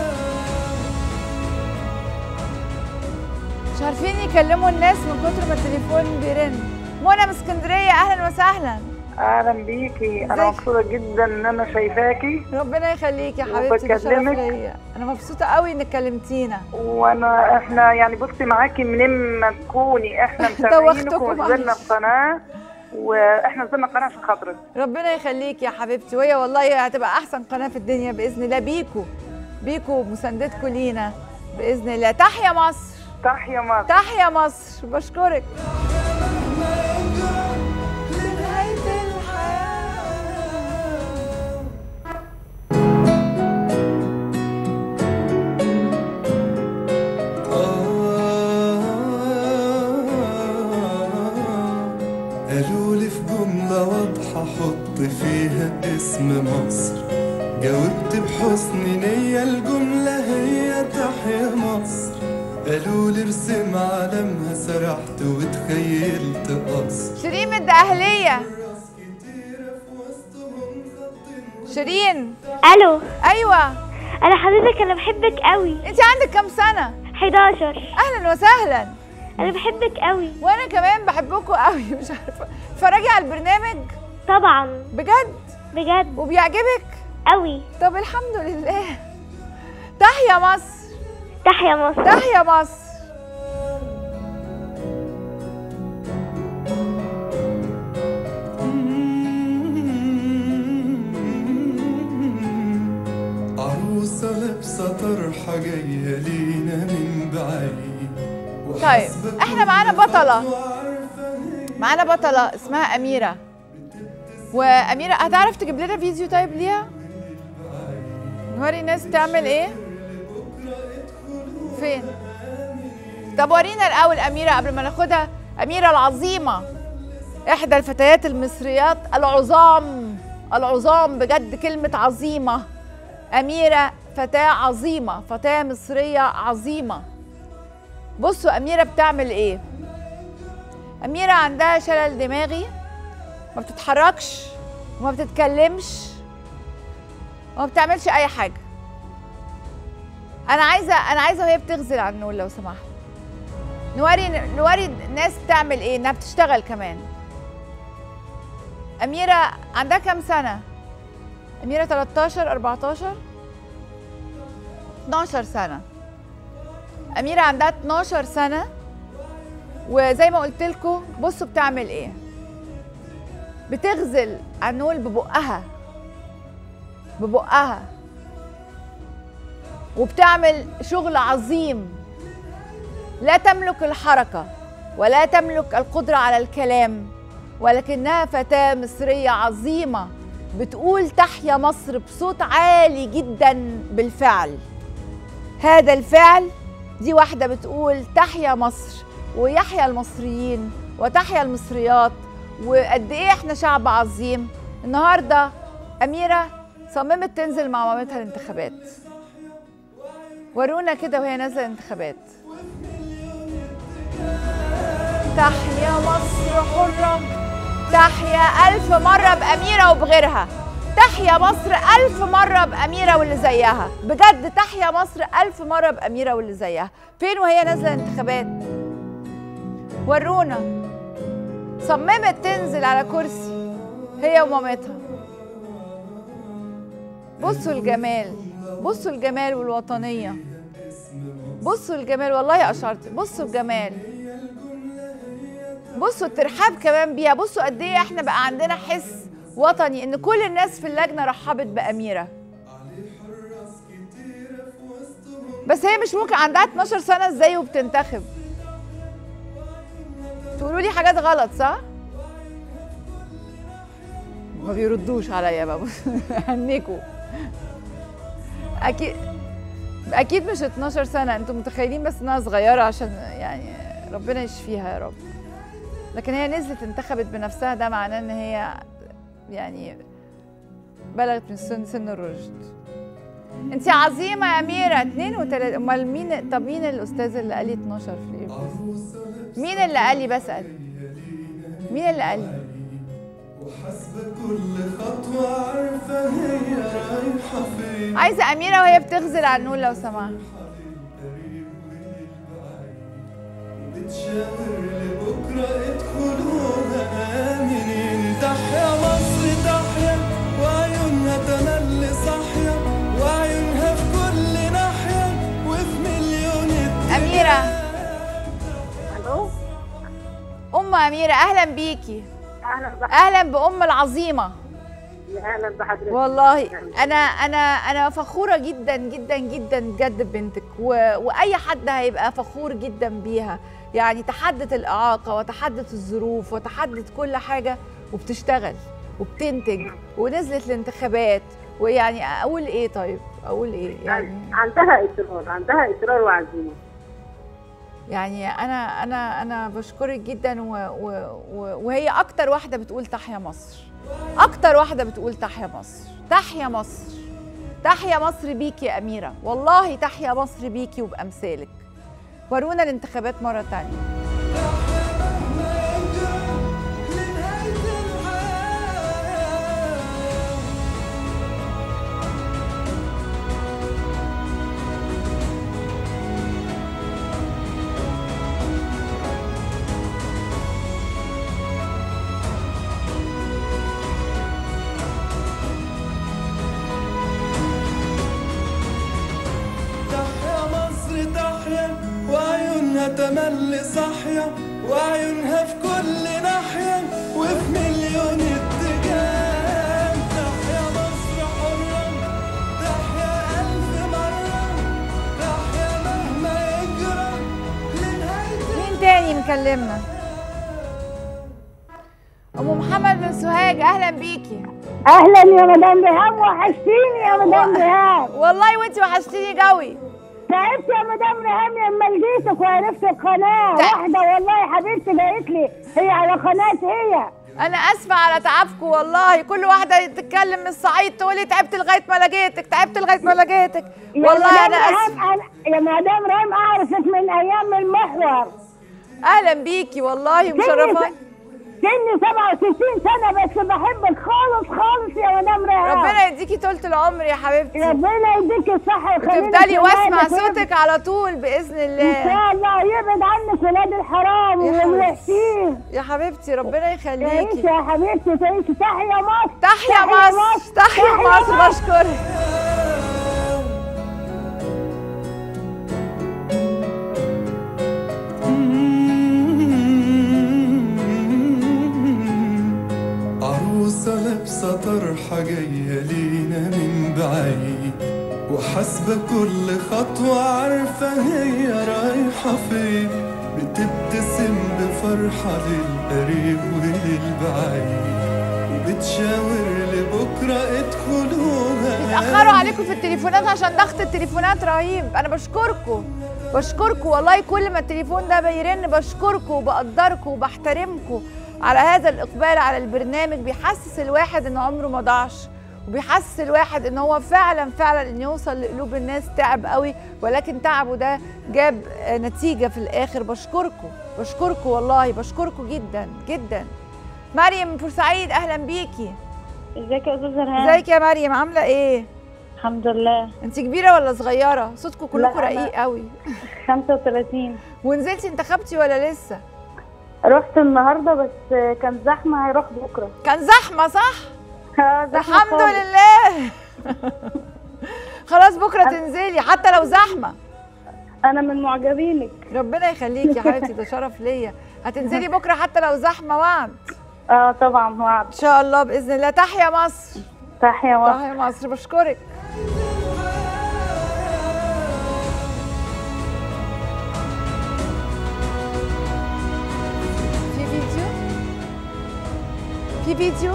مش عارفين يكلموا الناس من كتر ما التليفون بيرن منى من اسكندرية أهلا وسهلا اهلا بيكي انا ازيك؟ مبسوطه جدا ان انا شايفاكي ربنا يخليك يا حبيبتي ده شرف وبكلمك. ليا أنا مبسوطة قوي إنك كلمتينا وانا احنا يعني بصي معاكي منين ما تكوني احنا متابعينك دوختكم ونزلنا معلش. القناه واحنا نزلنا القناه عشان خاطرك ربنا يخليك يا حبيبتي وهي والله هتبقى احسن قناه في الدنيا باذن الله بيكو بيكو مساندتكم لينا باذن الله تحيا مصر تحيا مصر تحيا مصر بشكرك لنهاية الحياة قالوا لي في جملة واضحة حط فيها اسم مصر جاوبت بحسن نية الجملة هي تحيا مصر قالوا لي ارسم علمها سرحت وتخيلت قصر شيرين من الدقهلية راس كتيرة في وسطهم خط شيرين الو ايوه انا حبيبك انا بحبك قوي انت عندك كام سنه 11 اهلا وسهلا انا بحبك قوي وانا كمان بحبكم قوي مش عارفه اتفرجي على البرنامج طبعا بجد بجد وبيعجبك قوي طب الحمد لله تحيا مصر تحيا مصر تحيا مصر عروسة لابسة طرحة جاية لينا من بعيد طيب احنا معانا بطلة معانا بطلة اسمها أميرة وأميرة هتعرف تجيب لنا فيديو طيب ليها؟ نوري الناس تعمل ايه؟ فين طب ورينا الاول اميره قبل ما ناخدها اميره العظيمه احدى الفتيات المصريات العظام العظام بجد كلمه عظيمه اميره فتاه عظيمه فتاه مصريه عظيمه بصوا اميره بتعمل ايه اميره عندها شلل دماغي ما بتتحركش وما بتتكلمش وما بتعملش اي حاجه انا عايزه انا عايزه وهي بتغزل على النور لو سمحت نوري نوري الناس بتعمل ايه انها بتشتغل كمان اميره عندها كام سنه اميره 13 14 12 سنه اميره عندها 12 سنه وزي ما قلت لكم بصوا بتعمل ايه بتغزل عنول ببقها ببقها وبتعمل شغل عظيم لا تملك الحركة ولا تملك القدرة على الكلام ولكنها فتاة مصرية عظيمة بتقول تحيا مصر بصوت عالي جدا بالفعل هذا الفعل دي واحدة بتقول تحيا مصر ويحيا المصريين وتحيا المصريات وقد ايه احنا شعب عظيم النهارده اميره صممت تنزل مع مامتها الانتخابات ورونا كده وهي نازله الانتخابات تحيا مصر حرة تحيا ألف مرة بأميرة وبغيرها تحيا مصر ألف مرة بأميرة واللي زيها بجد تحيا مصر ألف مرة بأميرة واللي زيها فين وهي نازلة الانتخابات ورونا صممت تنزل على كرسي هي ومامتها بصوا الجمال بصوا الجمال والوطنية بصوا الجمال والله أشعرت بصوا الجمال بصوا الترحاب كمان بيها بصوا قد ايه احنا بقى عندنا حس وطني ان كل الناس في اللجنه رحبت باميره بس هي مش ممكن عندها 12 سنه ازاي وبتنتخب تقولوا لي حاجات غلط صح ما بيردوش عليا بقى هنكوا اكيد اكيد مش 12 سنه انتوا متخيلين بس انها صغيره عشان يعني ربنا يشفيها يا رب لكن هي نزلت انتخبت بنفسها ده معناه ان هي يعني بلغت من سن سن الرشد انت عظيمه يا اميره 32 امال مين طب مين الاستاذ اللي قال لي 12 في الإبرة؟ مين اللي قال لي بسال مين اللي قال لي وحاسبة كل خطوة عارفة هي رايحة فين عايزه اميره وهي بتغزل على النور لو سمحت بتشاور لبكرة ادخلوها آمنين تحيا مصر تحيا وعيونها تملي صاحية وعيونها في كل ناحية وفي مليون اميره الو ام اميره اهلا بيكي اهلا بحضرتك اهلا بام العظيمه اهلا بحضرتك والله انا انا انا فخوره جدا جدا جدا بجد ببنتك و... واي حد هيبقى فخور جدا بيها يعني تحدت الاعاقه وتحدت الظروف وتحدت كل حاجه وبتشتغل وبتنتج ونزلت الانتخابات ويعني اقول ايه طيب اقول ايه يعني عندها اصرار عندها اصرار وعزيمه يعني انا انا انا بشكرك جدا و... و... و... وهي اكتر واحده بتقول تحيا مصر اكتر واحده بتقول تحيا مصر تحيا مصر تحيا مصر بيكي يا اميره والله تحيا مصر بيكي وبامثالك ورونا الانتخابات مره تانية تحيا مصر تحيا وعيونها تملي صاحية وعيونها في كل ناحية وفي مليون اتجاه تحيا مصر حرة تحيا ألف مرة تحيا مهما يجرى لنهاية مين تاني مكلمنا ام محمد بن سوهاج اهلا بيكي اهلا يا مدام ريهام وحشتيني يا مدام ريهام والله وانت وحشتيني قوي تعبت يا مدام ريهام لما لقيتك وعرفت القناه تع- واحده والله يا حبيبتي قالت لي هي على قناه هي انا اسفه على تعبكم والله كل واحده تتكلم من الصعيد تقولي تعبت لغايه ما لقيتك تعبت لغايه ما لقيتك يا والله مدام انا ريهام اسفه أنا- يا مدام ريهام اعرفك من ايام المحور اهلا بيكي والله مشرفه سني 67 سنه بس بحبك خالص خالص يا مدام ريهام ربنا يديكي طولة العمر يا حبيبتي ربنا يديك الصحه ويخليك وتفضلي واسمع ولادك ويبعد- صوتك على طول باذن ان الله شاء الله يبعد عنك ولاد الحرام يا حبيبتي. والوحشين يا حبيبتي ربنا تعيشي يخليكي يا حبيبتي تعيشي تحيا مصر تحيا مصر تحيا مصر بشكرك عروسة لابسة طرحة جاية لينا من بعيد وحاسبة كل خطوة عارفة هي رايحة فين بتبتسم بفرحة للقريب وللبعيد وبتشاور لبكرة ادخلوها بيتاخروا عليكم في التليفونات عشان ضغط التليفونات رهيب انا بشكركم بشكركم والله كل ما التليفون ده بيرن بشكركم وبقدركم وبحترمكم على هذا الاقبال على البرنامج بيحسس الواحد ان عمره ما ضاعش وبيحسس الواحد ان هو فعلا فعلا ان يوصل لقلوب الناس تعب قوي ولكن تعبه ده جاب آه، نتيجه في الاخر بشكركم بشكركم والله بشكركم جدا جدا مريم من بورسعيد اهلا بيكي ازيك يا استاذه ريهام ازيك يا مريم عامله ايه الحمد لله انت كبيره ولا صغيره صوتكم كلكم لا، أنا- رقيق قوي 35 ونزلتي انتخبتي ولا لسه رحت النهارده بس كان زحمه هيروح بكره كان زحمه صح آه، زحمة الحمد خالص. لله خلاص بكره تنزلي حتى لو زحمه انا من معجبينك ربنا يخليكي يا حبيبتي ده شرف ليا هتنزلي بكره حتى لو زحمه وعد اه طبعا وعد ان شاء الله باذن الله تحيا مصر تحيا مصر تحيا مصر بشكرك في فيديو في فيديو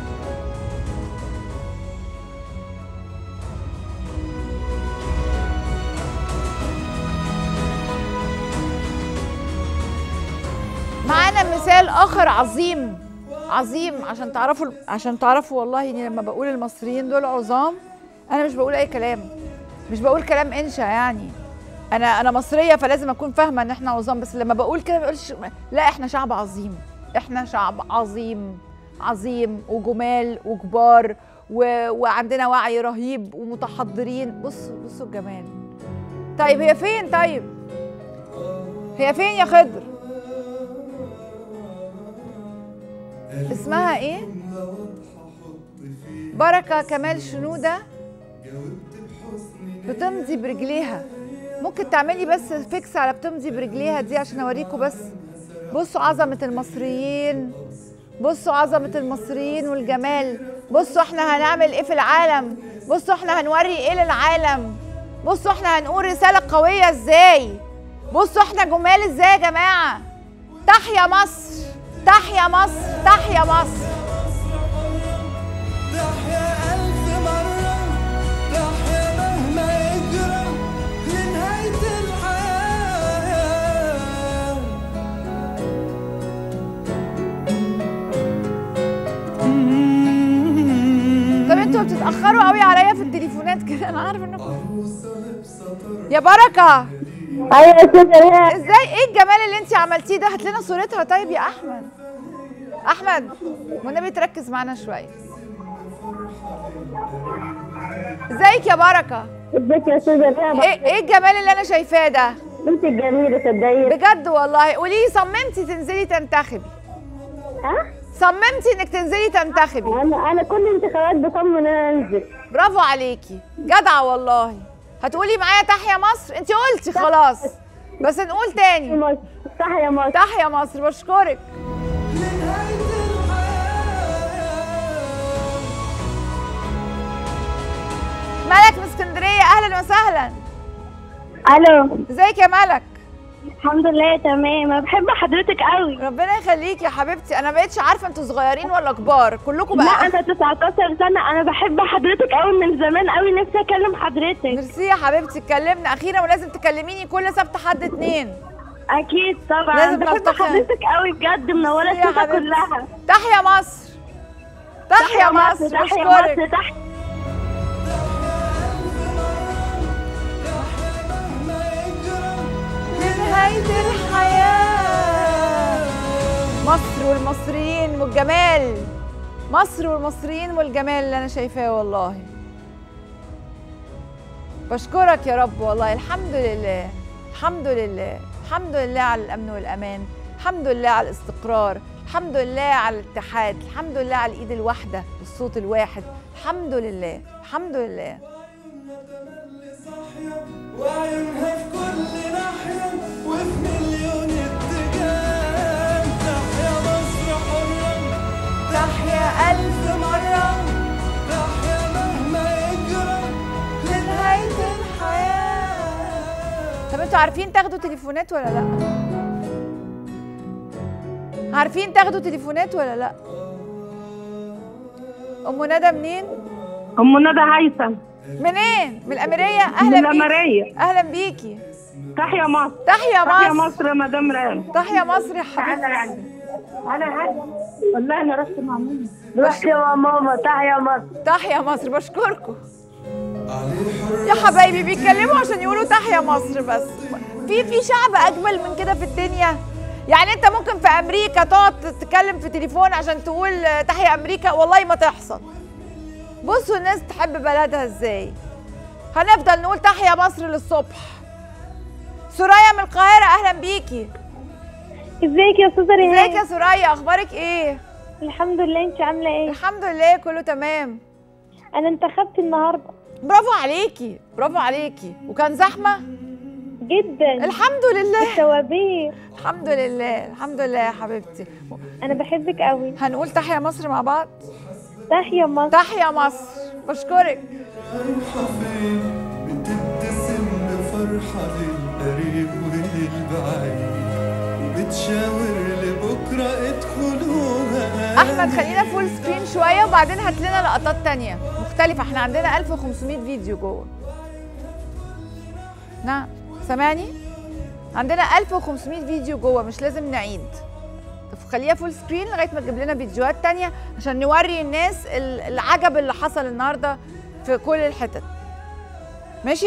معانا مثال اخر عظيم عظيم عشان تعرفوا عشان تعرفوا والله اني لما بقول المصريين دول عظام انا مش بقول اي كلام مش بقول كلام انشا يعني انا انا مصريه فلازم اكون فاهمه ان احنا عظام بس لما بقول كده ما بقولش لا احنا شعب عظيم احنا شعب عظيم عظيم وجمال وكبار و... وعندنا وعي رهيب ومتحضرين بصوا بصوا الجمال طيب هي فين طيب هي فين يا خضر اسمها ايه بركه كمال شنوده بتمضي برجليها ممكن تعملي بس فيكس على بتمضي برجليها دي عشان اوريكم بس بصوا عظمه المصريين بصوا عظمه المصريين والجمال بصوا احنا هنعمل ايه في العالم بصوا احنا هنوري ايه للعالم بصوا احنا هنقول رساله قويه ازاي بصوا احنا جمال ازاي يا جماعه تحيا مصر تحيا مصر تحيا مصر تحيا ألف مرة تحيا مهما يجرى لنهاية الحياة طب انتوا بتتاخروا قوي عليا في التليفونات كده انا عارفه انكم عروسة لابسة طرحة يا بركه ايوه يا استاذه ريهام ازاي ايه الجمال اللي انت عملتيه ده هات لنا صورتها طيب يا احمد احمد والنبي تركز معانا شويه ازيك يا بركه ازيك يا استاذه ريهام ايه ايه الجمال اللي انا شايفاه ده بنتك جميله صدقيني بجد والله قولي لي صممتي تنزلي تنتخبي ها صممتي انك تنزلي تنتخبي انا انا كل انتخابات بصمم ان انا انزل برافو عليكي جدعه والله هتقولي معايا تحيا مصر انت قلتي خلاص بس نقول تاني مصر صح يا مصر تحيا مصر بشكرك ملك من اسكندريه اهلا وسهلا الو ازيك يا ملك الحمد لله تمام انا بحب حضرتك قوي ربنا يخليك يا حبيبتي انا بقيتش عارفه انتوا صغيرين ولا كبار كلكم لا بقى انا 19 سنه انا بحب حضرتك قوي من زمان قوي نفسي اكلم حضرتك ميرسي يا حبيبتي اتكلمنا اخيرا ولازم تكلميني كل سبت حد اتنين اكيد طبعا لازم بحب نلتقي. حضرتك قوي بجد منوره ميرسي يا الشتا حبيبتي. كلها تحيا مصر تحيا مصر تحيا بشكرك مصر تحيا لنهاية الحياة مصر والمصريين والجمال مصر والمصريين والجمال اللي أنا شايفاه والله بشكرك يا رب والله الحمد لله الحمد لله الحمد لله على الأمن والأمان الحمد لله على الاستقرار الحمد لله على الاتحاد الحمد لله على الإيد الواحدة والصوت الواحد الحمد لله الحمد لله وعيونها في كل ناحية وفي مليون اتجاه تحيا مصر حرة تحيا ألف مرة تحيا مهما يجرى لنهاية الحياة طب انتوا عارفين تاخدوا تليفونات ولا لا؟ عارفين تاخدوا تليفونات ولا لا؟ أم ندى منين؟ ام ندى هيثم منين؟ من الأميرية؟ أهلا من بيكي الأميرية. أهلا بيكي تحيا مصر تحيا تحيا مصر مصر يا مدام رام تحيا مصر يا حبيبتي انا هادي والله انا رحت مع ماما رحت يا ماما تحيا مصر تحيا مصر بشكركم عليه حرة يا حبايبي بيتكلموا عشان يقولوا تحيا مصر بس في في شعب اجمل من كده في الدنيا يعني انت ممكن في امريكا تقعد تتكلم في تليفون عشان تقول تحيا امريكا والله ما تحصل بصوا الناس تحب بلدها ازاي هنفضل نقول تحيا مصر للصبح سوريا من القاهرة أهلا بيكي ازيك يا استاذه ازيك ريهام يا سوريا أخبارك إيه؟ الحمد لله انت عامله ايه الحمد لله كله تمام انا انتخبت النهارده برافو عليكي برافو عليكي وكان زحمة جدا الحمد لله توابير الحمد لله الحمد لله يا حبيبتي انا بحبك قوي هنقول تحيا مصر مع بعض تحيا مصر تحيا مصر بشكرك رايحة فين بتبتسم بفرحة للقريب وللبعيد وبتشاور لبكرة ادخلوها احمد خلينا فول سكرين شويه وبعدين هات لنا لقطات تانية مختلفه احنا عندنا 1500 فيديو جوه نعم سامعني عندنا 1500 فيديو جوه مش لازم نعيد طب خليها فول سكرين لغايه ما تجيب لنا فيديوهات تانية عشان نوري الناس ال- العجب اللي حصل النهارده في كل الحتت ماشي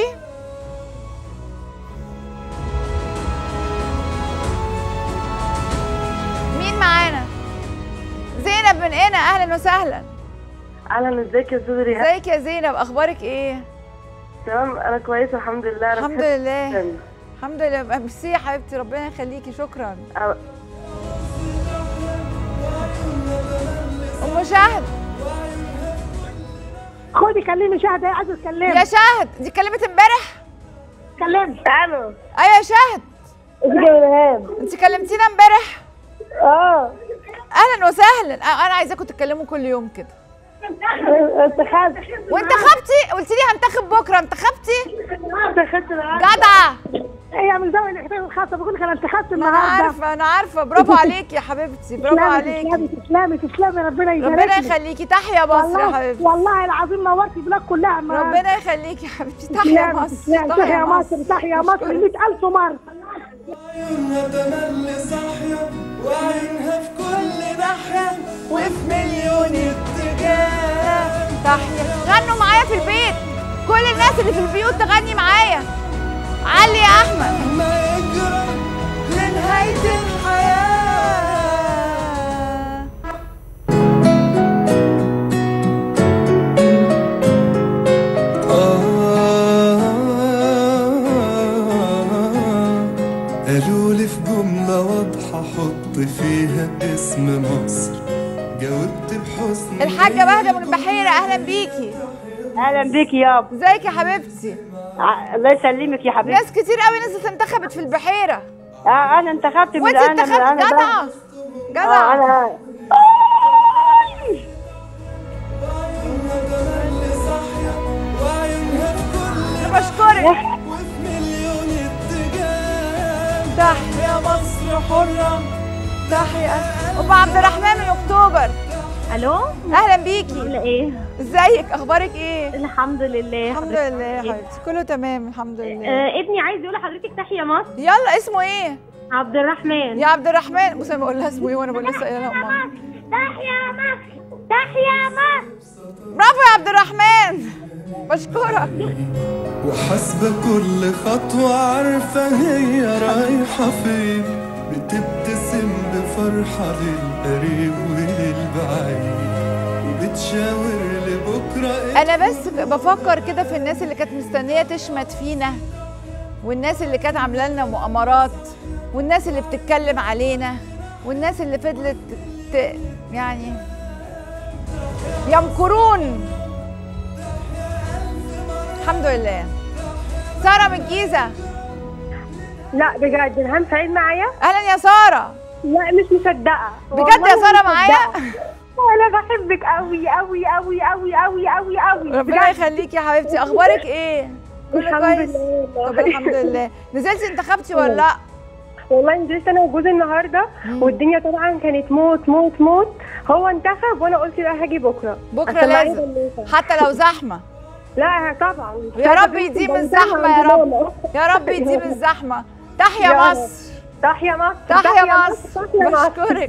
مين معانا زينب من هنا اهلا وسهلا اهلا ازيك يا استاذ ريهام ازيك يا زينب اخبارك ايه تمام انا كويسه الحمد لله أنا الحمد بحب لله جداً. الحمد لله ميرسي يا حبيبتي ربنا يخليكي شكرا أه، ام شهد خدي كلمي شهد هي عايزه تكلمي يا شهد دي كلمت امبارح كلمي الو ايوه يا شهد ازيك يا ريهام انت كلمتينا امبارح اه اهلا وسهلا أ- انا عايزاكم تتكلموا كل يوم كده انتخبت وانتخبتي قلت لي هنتخب بكره انتخبتي انتخبت النهارده جدعه هي من زاويه الاحتفال الخاصه بقول لك انا انتخبت ما انا النهارده عارفه انا عارفه برافو عليكي يا حبيبتي برافو تسلمي عليكي تسلمي تسلمي ربنا يبارك ربنا لك. يخليكي تحيا مصر يا والله حبيبتي والله العظيم نورتي البلاد كلها النهارده. ربنا يخليكي يا حبيبتي تحيا تسلمي، مصر تسلمي. تحيا مصر تحيا مصر 100000 مره عيونها تملي صاحية وعيونها في كل ناحية وفي مليون اتجاه تحيا غنوا معايا في البيت كل الناس اللي في البيوت تغني معايا علي يا احمد ما يجرى لنهاية الحياة قالوا لي في جملة واضحة حط فيها اسم مصر جاوبت بحسن الحاجة بهجة من البحيرة أهلا بيكي اهلا بيكي يابا ازيك يا حبيبتي الله يسلمك يا حبيبتي ناس كتير قوي نزلت انتخبت في البحيرة آه انا انتخبت من وانت انا من انتخبت انا جدعة آه جدعة انا بشكرك وفي مليون اتجاه تحيا مصر حرة تحيا ام عبد الرحمن من اكتوبر الو اهلا بيكي عامله ايه ازيك اخبارك ايه الحمد لله الحمد حضرتك لله يا إيه؟ حبيبتي كله تمام الحمد لله آه ابني عايز يقول لحضرتك تحيا مصر يلا اسمه ايه عبد الرحمن يا عبد الرحمن بصي بقول لها اسمه ايه وانا بقول لسه قايله لها ماما تحيا مصر تحيا مصر برافو يا عبد الرحمن بشكرك وحاسبة كل خطوة عارفة هي رايحة فين بتبتسم بفرحة للقريب وللبعيد وبتشاور لبكرة انا بس بفكر كده في الناس اللي كانت مستنيه تشمت فينا والناس اللي كانت عامله لنا مؤامرات والناس اللي بتتكلم علينا والناس اللي فضلت ت... يعني يمكرون الحمد لله ساره من الجيزه لا بجد الهام سعيد معايا اهلا يا ساره لا مش مصدقه بجد يا والله ساره مش معايا مصدقة. انا بحبك قوي قوي قوي قوي قوي قوي قوي ربنا يخليكي يا حبيبتي اخبارك ايه كله الحمد كويس لله والله. طب الحمد لله نزلتي انتخبتي ولا لا والله نزلت انا وجوزي النهارده والدنيا طبعا كانت موت موت موت هو انتخب وانا قلت لا هاجي بكره بكره عشان معايا لازم بنوتة. حتى لو زحمه لا طبعا يا رب يديم الزحمه يا رب يا رب يديم الزحمه تحيا يا رب. مصر تحيا مصر تحيا مصر تحيا مصر بشكرك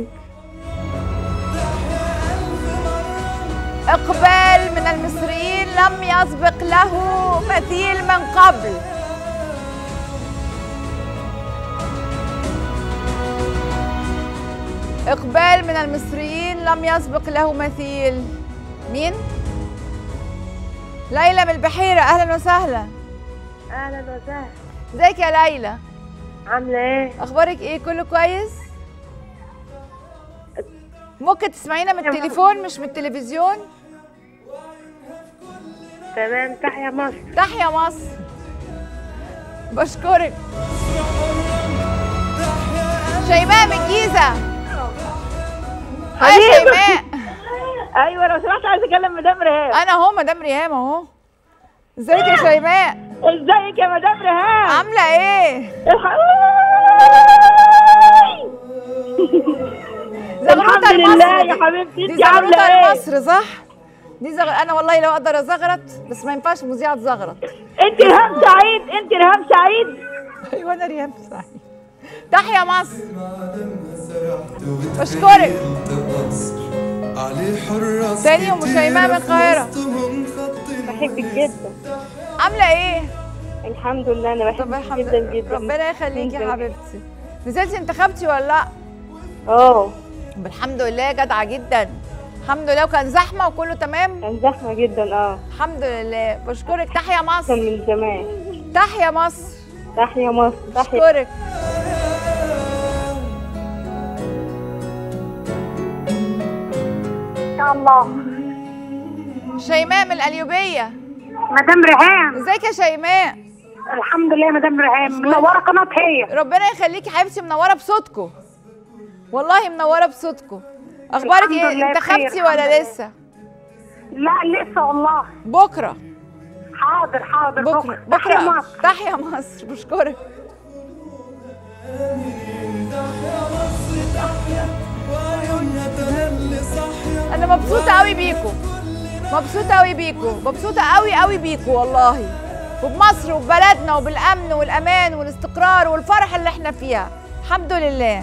اقبال من المصريين لم يسبق له مثيل من قبل اقبال من المصريين لم يسبق له مثيل مين ليلى من البحيره اهلا وسهلا اهلا وسهلا ازيك يا ليلى عامله ايه اخبارك ايه كله كويس ممكن تسمعينا من التليفون مش من التلفزيون تمام تحيا مصر تحيا مصر بشكرك شيماء من الجيزه هاي شيماء ايوه لو سمحت عايز اكلم مدام ريهام انا اهو مدام ريهام اهو ازيك يا شيماء ازيك يا مدام ريهام عامله ايه الحمد زغروطة لله المصري يا دي. حبيبتي دي انت عامله زغروطة ايه المصر صح دي زغ... انا والله لو اقدر ازغرط بس ما ينفعش مذيعه تزغرط انت ريهام سعيد انت ريهام سعيد ايوه انا ريهام سعيد تحيا مصر بشكرك بشكرك. عليه حراس تاني أم شيماء من القاهرة. بحبك جدا عامله ايه الحمد لله انا طب بحبك الحمد جدا لله جدا ربنا يخليكي يا جداً. حبيبتي نزلتي انتخبتي ولا لا اه طب الحمد لله جدعه جدا الحمد لله وكان زحمه وكله تمام كان زحمه جدا اه الحمد لله بشكرك تحيا كان مصر من زمان تحيا مصر تحيا مصر تحيا بشكرك ان شاء الله شيماء من القليوبيه مدام ريهام ازيك يا شيماء الحمد لله مدام ريهام منوره قناه هي ربنا يخليكي حبيبتي منوره بصوتكم والله منوره بصوتكم اخبارك الحمد ايه لله انتخبتي بخير، ولا الحمد لله. لسه لا لسه والله بكره حاضر حاضر بكره تحيا بكره مصر تحيا مصر بشكرك انا مبسوطه قوي بيكم مبسوطه قوي بيكم مبسوطه قوي قوي بيكم والله وبمصر وببلدنا وبالامن والامان والاستقرار والفرح اللي احنا فيها الحمد لله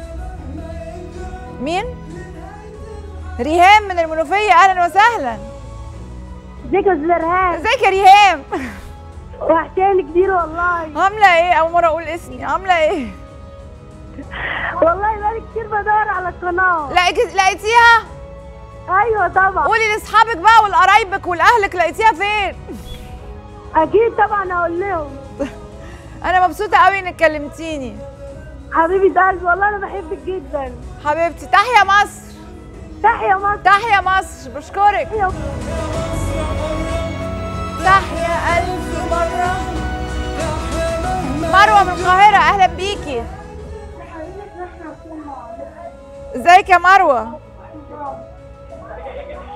مين ريهام من المنوفيه اهلا وسهلا ازيك يا استاذ ريهام ازيك يا ريهام وحشاني كتير والله عامله ايه اول مره اقول اسمي عامله ايه والله بقالي كتير بدور على القناه لقيت- لقيتيها ايوه طبعا قولي لاصحابك بقى ولقرايبك ولاهلك لقيتيها فين اكيد طبعا هقول لهم انا مبسوطه قوي انك كلمتيني حبيبه قلبي والله انا بحبك جدا حبيبتي تحيا مصر تحيا مصر تحيا مصر بشكرك تحيا تحيا الف مره مروه من القاهره اهلا بيكي ازيك يا مروه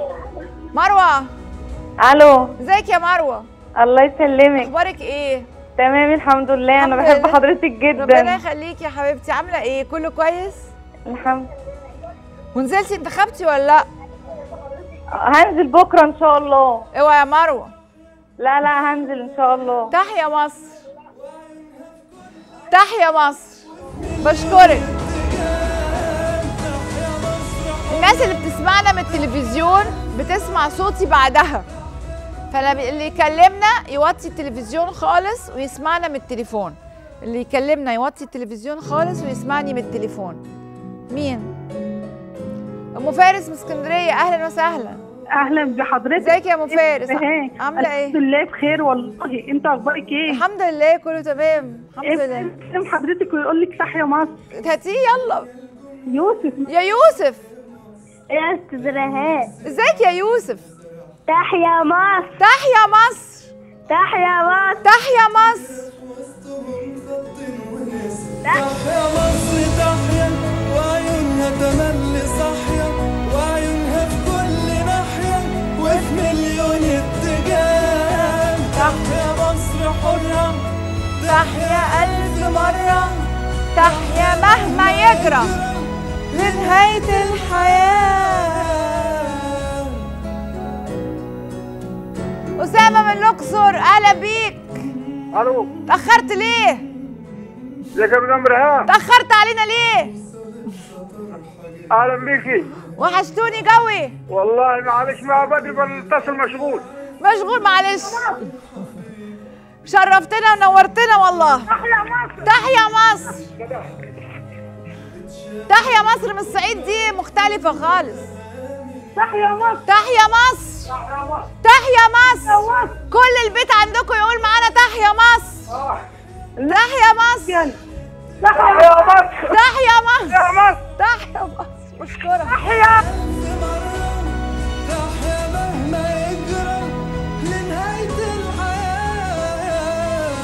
مروه الو ازيك يا مروه الله يسلمك اخبارك ايه تمام الحمد لله انا الحمد بحب لله. حضرتك ربنا جدا يخليكي يا حبيبتي عامله ايه كله كويس الحمد ونزلتي انتخبتي ولا لا هنزل بكره ان شاء الله اوعى يا مروه لا لا هنزل ان شاء الله تحيا مصر تحيا مصر بشكرك الناس اللي بتسمعنا من التلفزيون بتسمع صوتي بعدها فاللي يكلمنا يوطي التلفزيون خالص ويسمعنا من التليفون اللي يكلمنا يوطي التلفزيون خالص ويسمعني من التليفون مين ام فارس من اسكندريه اهلا وسهلا اهلا بحضرتك ازيك يا ام فارس إيه؟ عامله ايه الحمد لله بخير والله انت اخبارك ايه الحمد لله كله تمام الحمد لله كلم حضرتك ويقول لك صح يا مصر هاتيه يلا يوسف يا يوسف يا استاذ رهان ازيك يا يوسف تحيا مصر تحيا مصر تحيا مصر تحيا مصر تحيا مصر تحيا وعيونها تملي صاحية وعيونها في كل ناحية وفي مليون اتجاه تحيا مصر حرة تحيا ألف مرة تحيا مهما يجرى لنهاية الحياة أسامة من الأقصر أهلا بيك الو تأخرت ليه؟ يا كابتن برهان تأخرت علينا ليه؟ اهلا بيكي وحشتوني قوي والله معلش مع بدري بتصل مشغول مشغول معلش شرفتنا ونورتنا والله تحيا مصر تحيا مصر من الصعيد دي مختلفة خالص تحيا مصر تحيا مصر تحيا مصر كل البيت عندكم يقول معانا تحيا مصر تحيا مصر يا مصر تحيا مصر يا مصر تحيا مصر مشكورة تحيا مهما يجرى لنهاية الحياة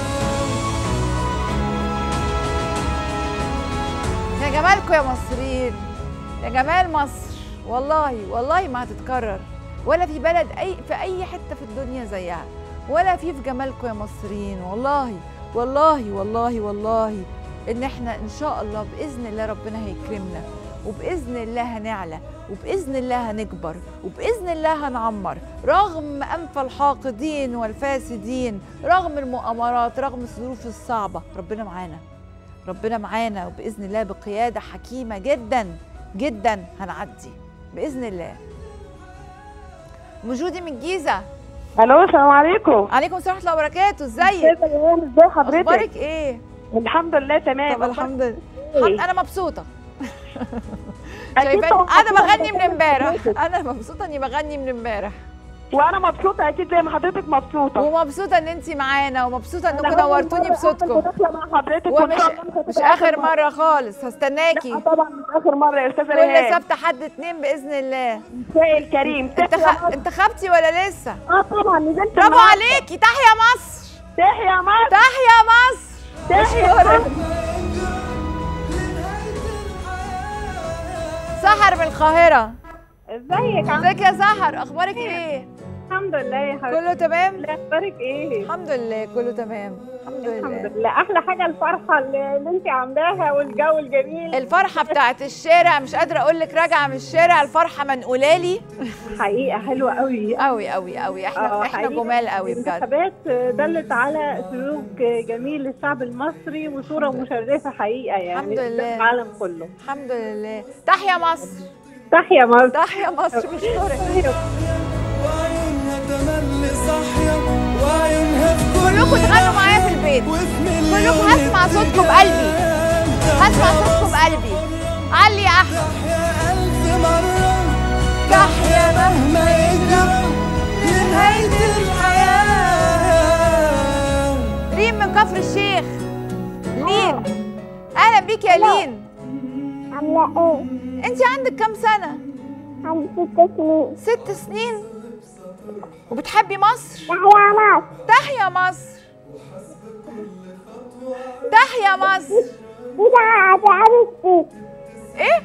يا جمالكم يا مصريين يا جمال مصر والله والله ما هتتكرر ولا في بلد اي في اي حته في الدنيا زيها ولا في في جمالكم يا مصريين والله والله والله والله ان احنا ان شاء الله باذن الله ربنا هيكرمنا وباذن الله هنعلى وباذن الله هنكبر وباذن الله هنعمر رغم انف الحاقدين والفاسدين رغم المؤامرات رغم الظروف الصعبه ربنا معانا ربنا معانا وباذن الله بقياده حكيمه جدا جدا هنعدي باذن الله موجودي من الجيزه الو السلام عليكم عليكم السلام ورحمه الله وبركاته ازيك ازي حضرتك اخبارك ايه الحمد لله تمام طب الحمد لله إيه؟ الحمد- انا مبسوطه أكيد شايفاني طبعاً انا مبسوطة بغني من بحضرتك. امبارح انا مبسوطه اني بغني من امبارح وانا مبسوطه اكيد زي ما حضرتك مبسوطه ومبسوطه ان انت معانا ومبسوطه انكم أنا أول نورتوني مرة بصوتكم أعمل مداخلة مع حضرتك وإن ومش شاء الله مش مش هتبقى اخر مره خالص هستناكي لا طبعا مش اخر مره يا استاذه كل ريهام سبت حد اتنين باذن الله مساء الكريم انت خ... انتخبتي ولا لسه اه طبعا نزلت برافو النهاردة. عليكي تحيا مصر تحيا مصر تحيا مصر تحيا مشكورة. مصر سحر من القاهرة ازيك عم ازيك يا سحر اخبارك ايه الحمد لله يا حبيبتي كله تمام لا، اخبارك ايه الحمد لله كله تمام الحمد الحمد لله لله احلى حاجه الفرحه اللي, اللي انت عاملاها والجو الجميل الفرحة بتاعت الشارع مش قادرة اقول لك راجعة من الشارع الفرحة منقولالي حقيقه حلوه قوي قوي قوي قوي احنا آه، احنا حقيقة جمال قوي بجد الانتخابات دلت على سلوك جميل للشعب المصري وصوره مشرفه حقيقه يعني الحمد لله. قدام العالم كله الحمد لله تحيا مصر تحيا مصر تحيا مصر مشكورة وعيونها تملي صاحية وعيونها في كل كلكم تغنوا معايا في البيت وفي مليون كلكم هسمع صوتكم بقلبي هسمع صوتكم بقلبي علي يا احمد تحيا ألف مرة تحيا مهما يجرى لنهاية الحياة ريم من كفر الشيخ لين اهلا بيك يا لين عاملة ايه؟ انت عندك كام سنه عندي ست سنين ست سنين وبتحبي مصر تحيا مصر تحيا مصر تحيا مصر كده هتعرف ايه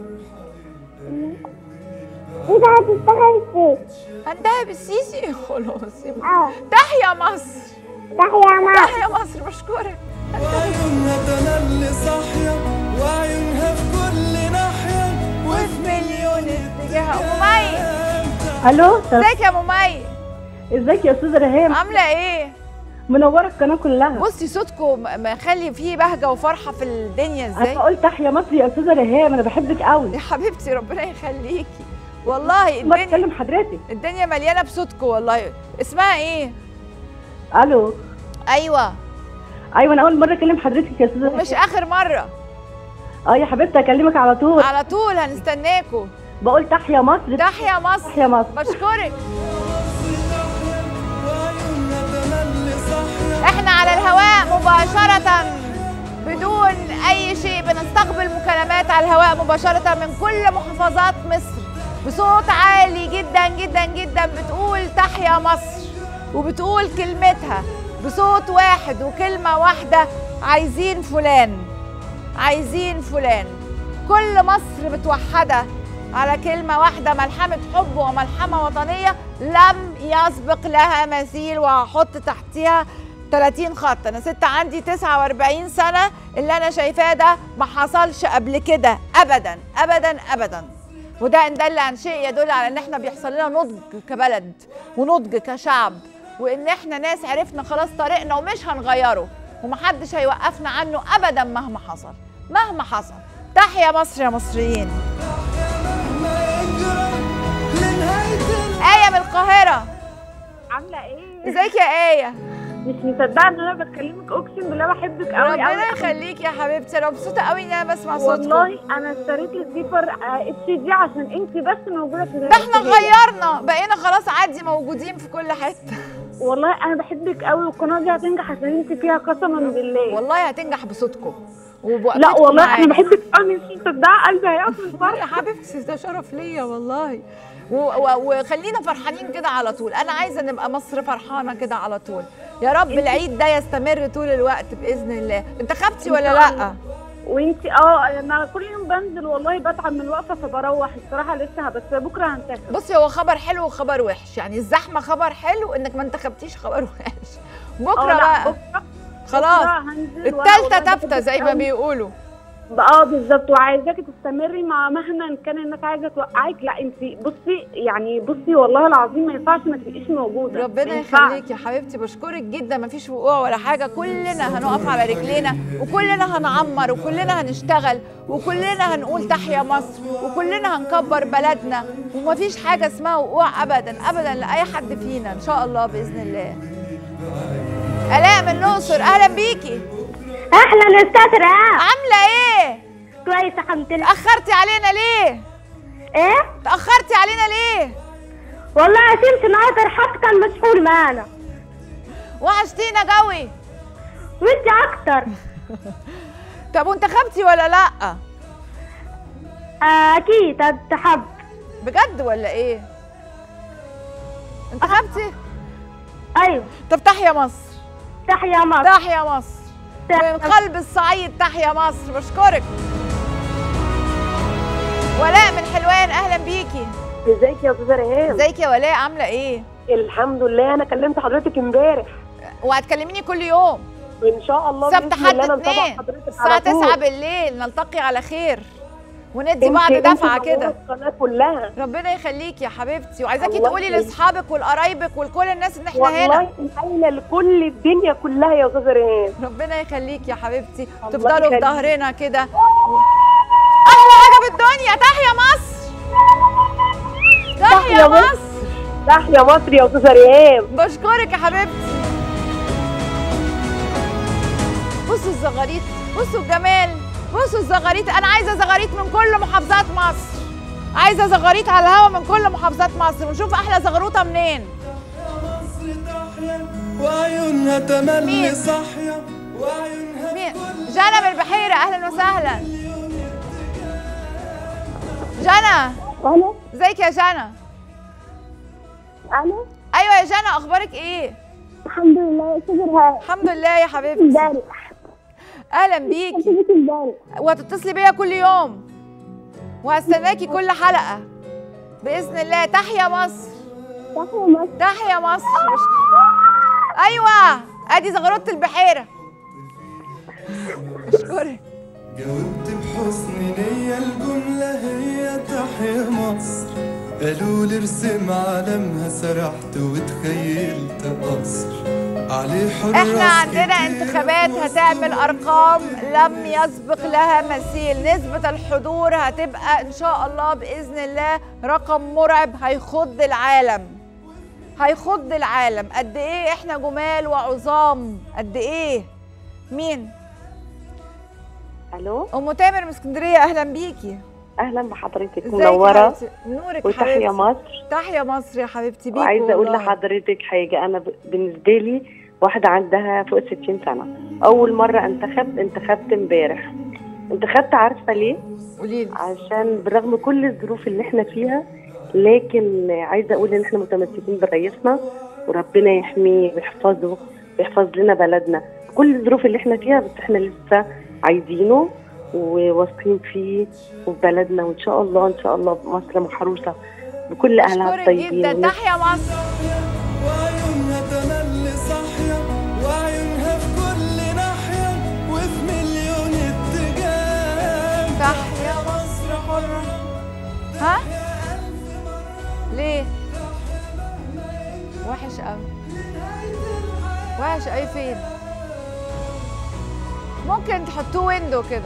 كده هتشتغل فيه هنتهي بالسيسي خلاص يبقى. اه تحيا مصر تحيا مصر تحيا مصر مصر بشكرك وعيونها تملي صاحية وعيونها في كل ناحية وفي مليون اتجاه ام مي الو ازيك يا ام مي ازيك يا استاذه ريهام عامله ايه منوره القناه كلها بصي صوتكم مخلي فيه بهجه وفرحه في الدنيا ازاي انا قلت تحيا مصر يا استاذه ريهام انا بحبك قوي يا حبيبتي ربنا يخليكي والله ما الدنيا تكلم حضرتك الدنيا مليانه بصوتكم والله اسمها ايه الو ايوه ايوه انا اول مره اكلم حضرتك يا استاذه مش ريهام. اخر مره اه يا حبيبتي اكلمك على طول على طول هنستناكوا بقول تحيا مصر تحيا مصر تحيا مصر بشكرك وعيونها تملي صاحية احنا على الهواء مباشرة بدون أي شيء بنستقبل مكالمات على الهواء مباشرة من كل محافظات مصر بصوت عالي جدا جدا جدا بتقول تحيا مصر وبتقول كلمتها بصوت واحد وكلمة واحدة عايزين فلان عايزين فلان كل مصر متوحدة على كلمة واحدة ملحمة حب وملحمة وطنية لم يسبق لها مثيل وهحط تحتها 30 خط أنا ست عندي 49 سنة اللي أنا شايفاه ده ما حصلش قبل كده أبدا أبدا أبدا وده إن دل عن شيء يدل على إن إحنا بيحصل لنا نضج كبلد ونضج كشعب وإن إحنا ناس عرفنا خلاص طريقنا ومش هنغيره ومحدش هيوقفنا عنه أبدا مهما حصل مهما حصل تحيا مصر يا مصريين ما يجرى لنهاية آية من القاهرة عامله ايه ازيك يا آية مش مصدقه ان انا بكلمك اقسم بالله بحبك قوي ربنا قوي يخليك يا حبيبتي انا مبسوطة قوي ان انا بسمع صوتكم والله انا اشتريت السيفر اتش دي عشان انت بس موجوده في ده احنا غيرنا بقينا خلاص عادي موجودين في كل حتة والله انا بحبك قوي والقناه دي هتنجح عشان انت فيها قسما بالله والله هتنجح بصوتكم وبوقفتكم لا والله معايا. انا بحبك قوي مش مصدقه قلبي هيقف من يا الفرح حبيبتي ده شرف ليا والله و- و- وخلينا فرحانين كده على طول انا عايزه نبقى مصر فرحانه كده على طول يا رب العيد ده يستمر طول الوقت باذن الله انت خفتي ولا شاء لا الله. وانت اه انا كل يوم بنزل والله بتعب من الوقفه فبروح الصراحه لسه بس بكره هنتخب بصي هو خبر حلو وخبر وحش يعني الزحمه خبر حلو انك ما انتخبتيش خبر وحش بكره لا، بقى بكره خلاص بكرة هنزل وأنا التالتة والله تابتة بحبك زي ما قوي. بيقولوا اه بالظبط وعايزاكي تستمري مع مهما كان انك عايزه توقعك لا انت بصي يعني بصي والله العظيم ما ينفعش ما تبقيش موجوده ما ربنا ينفعش. يخليك يا حبيبتي بشكرك جدا ما فيش وقوع ولا حاجه كلنا هنقف على رجلينا وكلنا هنعمر وكلنا هنشتغل وكلنا هنقول تحيا مصر وكلنا هنكبر بلدنا وما فيش حاجه اسمها وقوع ابدا ابدا لاي حد فينا ان شاء الله باذن الله الاء من الاقصر اهلا بيكي اهلا استاذ رهام عامله ايه كويس الحمد لله تاخرتي علينا ليه ايه تاخرتي علينا ليه والله يا سمسم النهارده الحط كان مسحول معانا وحشتينا قوي وانت اكتر طب وانتخبتي ولا لا آه، اكيد اتحب بجد ولا ايه انتخبتي ايوه طب تحيا مصر تحيا مصر تحيا مصر تحيا من قلب الصعيد تحيا مصر بشكرك ولاء من حلوان اهلا بيكي ازيك يا استاذه ريهام ازيك يا ولاء عامله ايه الحمد لله انا كلمت حضرتك امبارح وهتكلميني كل يوم وان شاء الله سبت بإذن حد الله أنا متابعة اتنين حضرتك الساعه على طول. 9 بالليل نلتقي على خير وندي انت- بعض انت دفعه منورة كده القناه كلها ربنا يخليكي يا حبيبتي وعايزاكي الله تقولي يخليك. لاصحابك ولقرايبك ولكل الناس ان احنا هنا والله قايله لكل الدنيا كلها يا استاذه ريهام ربنا يخليكي يا حبيبتي الله تفضلوا في يخليك. ظهرنا كده احلى حاجه في الدنيا تحيا مصر تحيا تحيا مصر. مصر تحيا مصر يا استاذه ريهام بشكرك يا حبيبتي بصوا الزغاريت بصوا الجمال بصوا الزغاريت انا عايزه زغاريت من كل محافظات مصر عايزه زغاريت على الهوا من كل محافظات مصر ونشوف احلى زغروطه منين مصر تحيا وعيونها تملي مين؟ صاحية وعيونها مين جنى من البحيره اهلا وسهلا جنى الو ازيك يا جنى الو ايوه يا جنى اخبارك ايه الحمد لله يا استاذ رهام الحمد لله يا حبيبتي امبارح اهلا بيكي كنت امبارح وهتتصلي بيا كل يوم وهستناكي كل حلقه باذن الله تحيا مصر تحيا مصر تحيا مصر مش... ايوه ادي زغروطه البحيره اشكرك جاوبت بحسن نية الجملة هي تحيا مصر قالوا لي ارسم علمها سرحت وتخيلت قصر عليه حراس احنا عندنا كتير انتخابات هتعمل ارقام لم يسبق لها مثيل نسبة الحضور هتبقى ان شاء الله باذن الله رقم مرعب هيخض العالم هيخض العالم قد ايه احنا جمال وعظام قد ايه مين الو ام تامر من اسكندريه اهلا بيكي اهلا بحضرتك ازيك يا منوره حبيبتي؟ نورك وتحيا حبيبتي مصر تحيا مصر يا حبيبتي بيكي وعايزه اقول والله. لحضرتك حاجه انا ب... بالنسبه لي واحده عندها فوق 60 سنه اول مره انتخبت انتخبت امبارح انتخبت عارفه ليه قولي لي عشان بالرغم كل الظروف اللي احنا فيها لكن عايزه اقول ان احنا متمسكين برئيسنا وربنا يحميه ويحفظه ويحفظ لنا بلدنا كل الظروف اللي احنا فيها بس احنا لسه عايزينه وواثقين فيه وفي بلدنا وان شاء الله ان شاء الله مصر محروسه بكل اهلها اشكرك الطيبين جدا والناس تحيا مصر وعيونها تملي صاحية وعيونها في كل ناحية وفي مليون اتجاه تحيا مصر حرة ها ليه وحش قوي وحش قوي فين ممكن تحطوه ويندو كده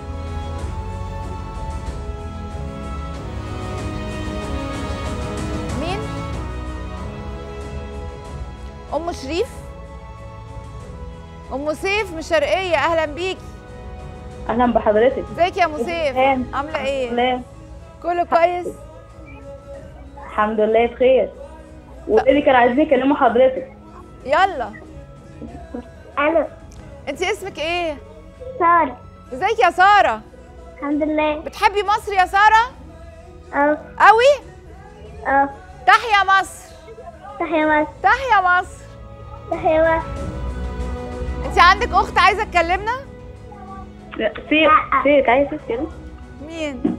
مين ام شريف ام سيف من الشرقيه اهلا بيكي اهلا بحضرتك ازيك يا ام سيف ازيك؟ عامله ايه لا كله كويس الحمد لله بخير وايه كانوا عايزين يكلموا حضرتك يلا الو انت اسمك ايه سارة ازيك يا ساره الحمد لله بتحبي مصر يا ساره اه قوي اه تحيا مصر تحيا مصر تحيا مصر تحيا مصر انت عندك اخت عايزه تكلمنا سيف سيف عايز تسكن مين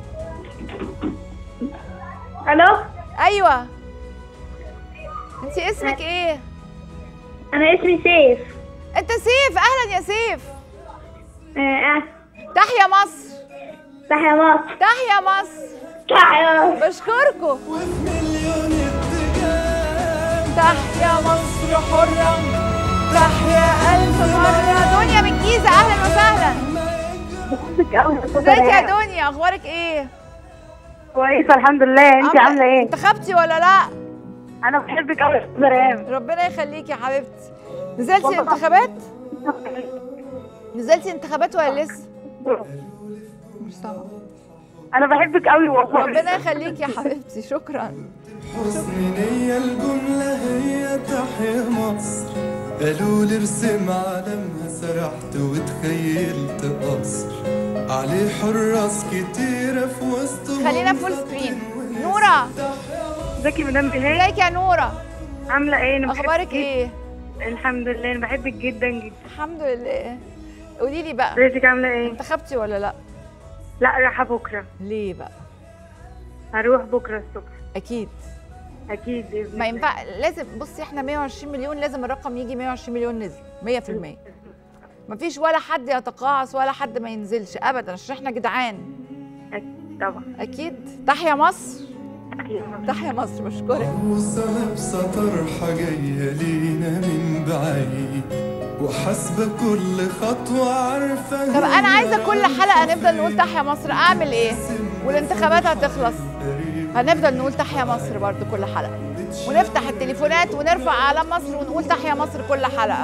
الو ايوه انت اسمك ايه انا اسمي سيف انت سيف اهلا يا سيف اه تحيا مصر تحيا مصر تحيا مصر تحيا مصر بشكركم وفي مليون اتجاه تحيا مصر حرة تحيا ألف مرة دنيا من الجيزة أهلا وسهلا بحبك قوي يا أستاذة ازيك يا ريهام. دنيا أخبارك إيه؟ كويسه الحمد لله انت عامله ايه انتخبتي ولا لا؟ انا بحبك قوي يا استاذه ريهام ربنا يخليكي يا حبيبتي نزلتي والله. انتخابات؟ نزلتي انتخابات ولا لسه؟ مش سامعة انا بحبك قوي والله ربنا يخليكي يا حبيبتي شكرا حسن نية الجملة هي تحيا مصر قالوا لي ارسم علمها سرحت وتخيلت قصر عليه حراس كتيرة في وسط خلينا فول سكرين نورة ازيك يا مدام بهاء ازيك يا نورة عامله ايه انا بحبك أخبارك جداً. إيه؟ الحمد لله انا بحبك جدا جدا الحمد لله قولي لي بقى ازيك عامله ايه انتخبتي ولا لا؟ لا رايحه بكره ليه بقى؟ هروح بكره الصبح أكيد اكيد باذن ما الله. ينفع لازم بصي احنا 120 مليون لازم الرقم يجي 120 مليون نزل 100% مفيش ولا حد يتقاعس ولا حد ما ينزلش ابدا عشان احنا جدعان أكيد طبعا اكيد تحيا مصر تحيا مصر بشكرك عروسة لابسة طرحة جاية لينا من بعيد وحاسبة كل خطوة عارفة طب انا عايزه كل حلقه نفضل نقول تحيا مصر اعمل ايه والانتخابات هتخلص هنفضل نقول تحيا مصر برضو كل حلقه ونفتح التليفونات ونرفع اعلام مصر ونقول تحيا مصر كل حلقه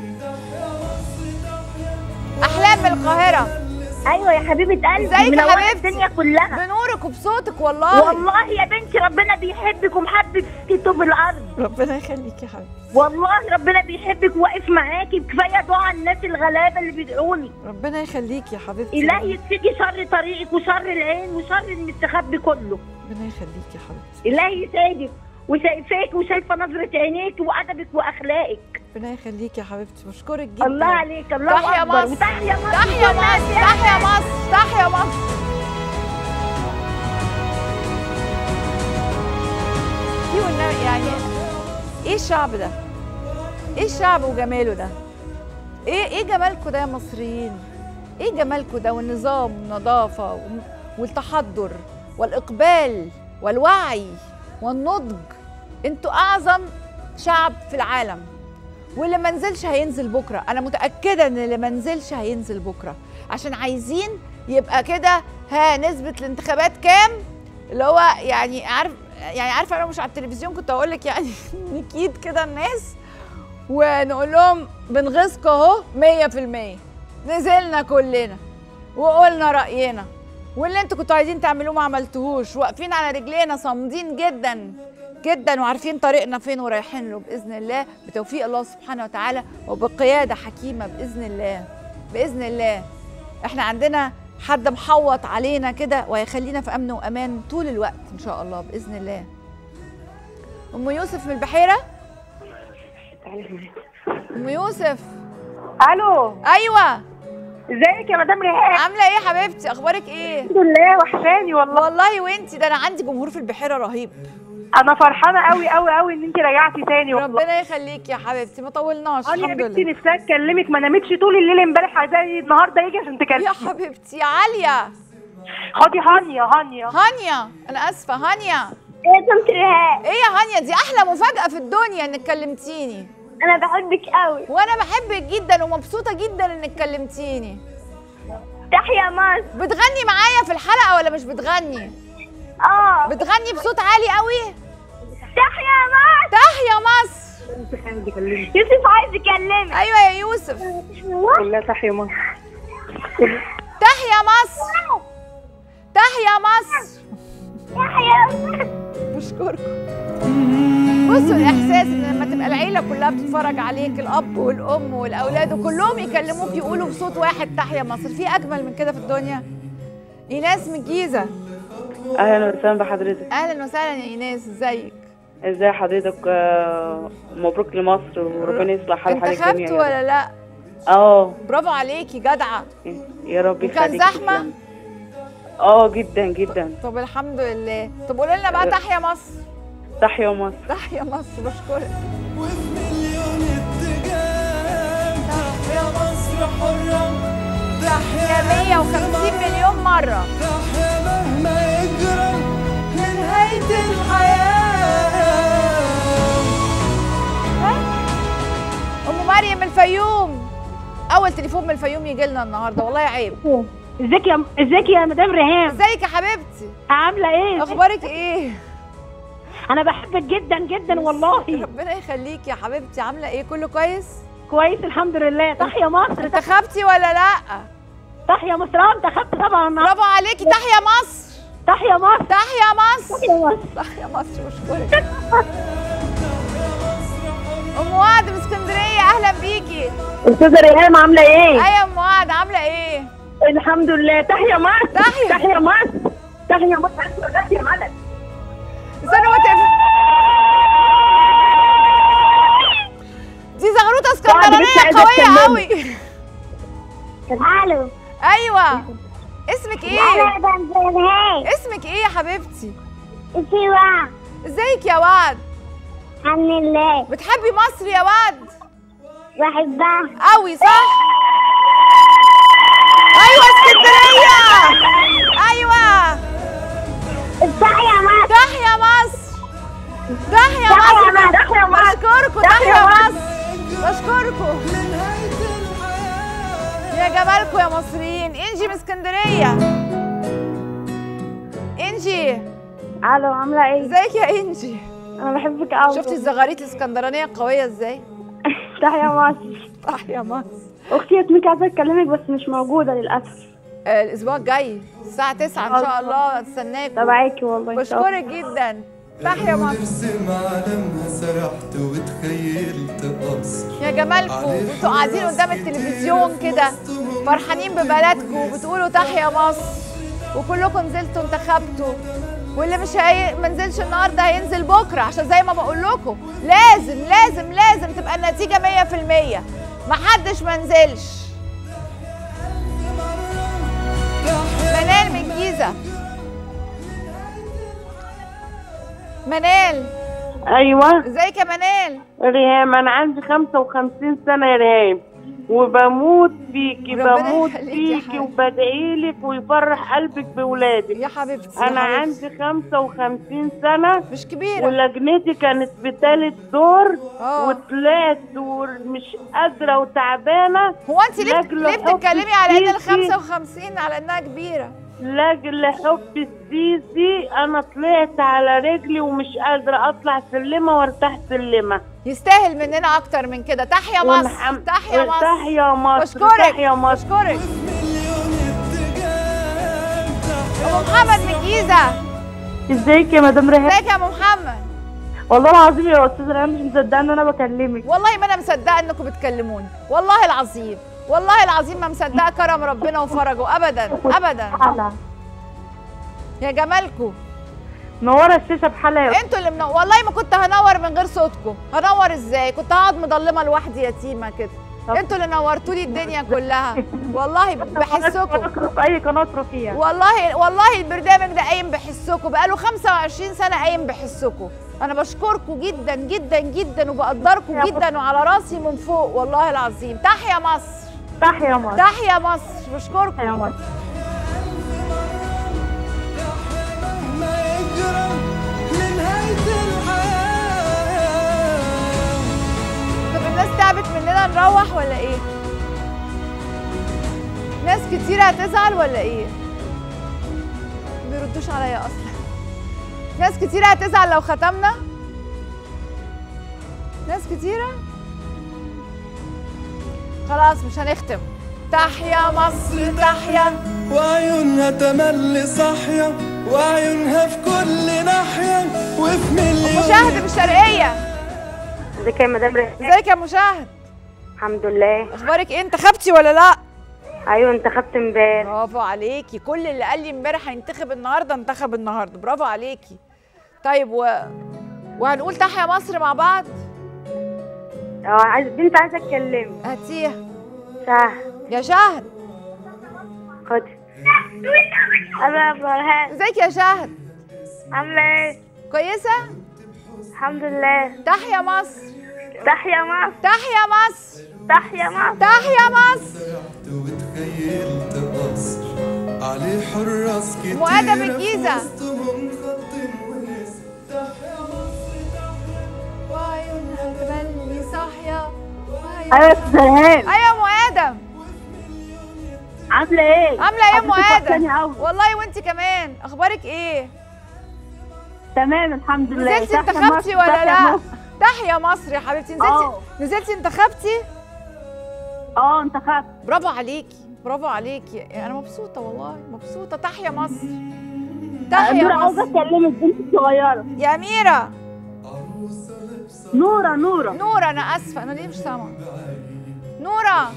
احلام من القاهره ايوه يا حبيبه قلبي ازيك يا منورة حبيبتي الدنيا كلها بنورك وبصوتك والله والله يا بنتي ربنا بيحبك ومحبك في طوب الارض ربنا يخليك يا حبيبتي والله ربنا بيحبك وواقف معاكي كفايه دعاء الناس الغلابه اللي بيدعوني ربنا يخليك يا حبيبتي الهي يكفيكي شر طريقك وشر العين وشر المستخبي كله ربنا يخليك يا حبيبتي الهي يسعدك وشايفاك وشايفه نظره عينيك وادبك واخلاقك ربنا يخليك يا حبيبتي بشكرك جدا الله عليك الله تحيا اكبر مصر وتحيا مصر تحيا كلها مصر سيادة. تحيا مصر تحيا مصر في والنبي يعني ايه الشعب ده؟ ايه الشعب وجماله ده؟ ايه ايه جمالكم ده يا مصريين ايه جمالكم ده والنظام والنظافه وم- والتحضر والاقبال والوعي والنضج انتوا اعظم شعب في العالم واللي ما نزلش هينزل بكره انا متاكده ان اللي ما نزلش هينزل بكره عشان عايزين يبقى كده ها نسبه الانتخابات كام اللي هو يعني عارف يعني عارفه انا مش على التلفزيون كنت اقول لك يعني نكيد كده الناس ونقول لهم بنغيظكم اهو 100% نزلنا كلنا وقلنا راينا واللي انتوا كنتوا عايزين تعملوه ما عملتوهوش واقفين على رجلينا صامدين جدا جدا وعارفين طريقنا فين ورايحين له باذن الله بتوفيق الله سبحانه وتعالى وبقياده حكيمه باذن الله باذن الله احنا عندنا حد محوط علينا كده وهيخلينا في امن وامان طول الوقت ان شاء الله باذن الله ام يوسف من البحيره ام يوسف الو ايوه ازيك يا مدام ريهام عامله ايه يا حبيبتي اخبارك ايه الحمد لله وحشاني والله والله وانتي ده انا عندي جمهور في البحيره رهيب انا فرحانه قوي قوي قوي ان انت رجعتي تاني والله ربنا يخليكي يا حبيبتي ما طولناش انا يا الحمد بنتي لله نفسي اكلمك ما نامتش طول الليل امبارح عايزاني النهارده يجي عشان تكلمي يا حبيبتي يا عاليه خدي هانيا هانيا هانيا انا اسفه هانيا ايه طنط ريهام ايه يا هانيا دي احلى مفاجاه في الدنيا انك كلمتيني انا بحبك قوي وانا بحبك جدا ومبسوطه جدا انك كلمتيني تحيا مصر بتغني معايا في الحلقه ولا مش بتغني اه بتغني بصوت عالي قوي تحيا مصر تحيا مصر يوسف عايز يكلمك ايوه يا يوسف كلها تحيا مصر تحيا مصر تحيا مصر تحيا مصر بشكركم بصوا الاحساس ان لما تبقى العيله كلها بتتفرج عليك الاب والام والاولاد وكلهم يكلموك يقولوا بصوت واحد تحيا مصر في اجمل من كده في الدنيا ايناس من الجيزه اهلا وسهلا بحضرتك اهلا وسهلا يا ايناس ازيك ازي حضرتك آه، مبروك لمصر وربنا يصلح حال حالك انتخبت جميعا ولا لا اه برافو عليكي جدعه يا رب وكان يخليك زحمه تسلمي. اه جدا جدا طب الحمد لله طب قولي لنا بقى تحيا مصر تحيا مصر تحيا مصر بشكرك تحيا مصر حرة تحيا 150 مليون مره تحيا مهما يجرى لنهاية الحياة ام مريم الفيوم اول تليفون من الفيوم يجي لنا النهارده والله عيب ازيك يا ازيك يا مدام ريهام ازيك يا حبيبتي عامله ايه اخبارك ايه انا بحبك جدا جدا والله ربنا يخليكي يا حبيبتي عامله ايه كله كويس كويس الحمد لله تحيا مصر انتخبتي ولا لا تحيا مصر اه انتخبت طبعا برافو عليكي تحيا مصر تحيا مصر تحيا مصر تحيا مصر تحيا مصر بشكرك ام وعد من اسكندريه اهلا بيكي استاذه ريهام عامله ايه ايوه يا ام وعد عامله ايه الحمد لله تحيا مصر تحيا. تحيا مصر تحيا مصر تحيا ملك استنوا ما تقفل دي زغروطه اسكندرانيه قويه قوي الو ايوه اسمك ايه انا بنزلهاش اسمك ايه يا حبيبتي سيوا ازيك يا وعد الحمد لله بتحبي مصر يا وعد بحبها قوي صح ايوه اسكندريه ايوه تحيا مصر تحيا مصر تحيا تحيا مصر مصر. تحيا مصر. بشكركم تحيا تحيا مصر. مصر بشكركم يا جمالكم يا مصريين انجي من اسكندريه انجي الو عامله ايه ازيك يا انجي انا بحبك قوي شفتي الزغاريت الاسكندرانيه قويه ازاي تحيا مصر تحيا مصر اختي ياسمين عايزه اكلمك بس مش موجوده للاسف آه، الاسبوع الجاي الساعه 9 ان شاء الله استناكم تبعاكي والله إن شاء الله. بشكرك جدا تحيا مصر نرسم عالمها سرحت وتخيلت قصر يا جمالكم انتوا قاعدين قدام التلفزيون كده فرحانين ببلدكم وبتقولوا تحيا مصر وكلكم نزلتوا انتخبتوا واللي مش هي... ما نزلش النهارده هينزل بكره عشان زي ما بقول لكم لازم لازم لازم تبقى النتيجه 100% محدش ما نزلش منال من الجيزه منال ايوه ازيك يا منال ريهام انا عندي 55 سنه يا ريهام وبموت فيكي ربنا بموت يخليكي يا فيكي وبدعيلك ويفرح قلبك بولادك يا حبيبتي يا انا حبيبتي. عندي 55 سنه مش كبيره ولجنتي كانت في تالت دور آه. وطلعت ومش قادره وتعبانه هو انت ليه لأجل ليه حب بتتكلمي على ان ال السيسي. 55 على انها كبيره لاجل حب السيسي انا طلعت على رجلي ومش قادره اطلع سلمه وارتاح سلمه يستاهل مننا اكتر من كده تحيا مصر ونحم- تحيا مصر تحيا مصر بشكرك تحيا مصر بشكرك ام محمد من الجيزه ازيك يا مدام ريهام ازيك يا ام محمد والله العظيم يا استاذ انا مش مصدقه ان انا بكلمك والله ما انا مصدقه انكم بتكلموني والله العظيم والله العظيم ما مصدقه كرم ربنا وفرجه ابدا ابدا يا جمالكم منوره الشاشه بحالها يا انتوا اللي منور والله ما كنت هنور من غير صوتكم هنور ازاي كنت هقعد مضلمه لوحدي يتيمه كده انتوا اللي نورتوا لي الدنيا كلها والله بحسكم في اي قناه تروح فيها والله والله البرنامج ده قايم بحسكم بقاله 25 سنه قايم بحسكم انا بشكركم جدا جدا جدا وبقدركم جدا وعلى راسي من فوق والله العظيم تحيا مصر تحيا مصر تحيا مصر بشكركم تحيا مصر ما يجرى لنهاية الحياة طب الناس تعبت مننا نروح ولا ايه؟ ناس كتير هتزعل ولا ايه؟ ما بيردوش عليا اصلا ناس كتير هتزعل لو ختمنا ناس كتيرة خلاص مش هنختم تحيا مصر تحيا وعيونها تملي صاحية وعيونها في كل ناحية وفي مليون مشاهد من الشرقية ازيك يا مدام ريهام ازيك يا مشاهد الحمد لله اخبارك ايه انتخبتي ولا لا؟ ايوه انتخبت امبارح برافو عليكي كل اللي قال لي امبارح هينتخب النهارده انتخب النهارده برافو عليكي طيب و... وهنقول تحيا مصر مع بعض اه عايز بنت عايزه اتكلم هاتيها شهد يا شهد خدي انا فرحان ازيك يا شهد عامله ايه كويسه الحمد لله تحيا مصر تحيا مصر تحيا مصر تحيا مصر تحيا مصر وتخيلت قصر عليه حراس كتير مؤدب الجيزة. وسطهم خط ونسر تحيا مصر وعيونها تبلي صاحيه ايوه يا استاذ ريهام ايوه ام ادم عامله ايه عامله ايه يا ام حضرتك وحشاني ادم أوي. والله وانت كمان اخبارك ايه تمام الحمد لله نزلتي تحيا انتخبتي مصر، ولا تحيا لا مصر. تحيا مصر يا حبيبتي نزلتي آه. نزلتي انتخبتي اه انتخبت برافو عليكي برافو عليكي انا مبسوطه والله مبسوطه تحيا مصر تحيا نورة عاوزه مصر اتكلم البنت الصغيره يا اميره نوره نوره نورة انا اسفه انا ليه مش سامعه نورة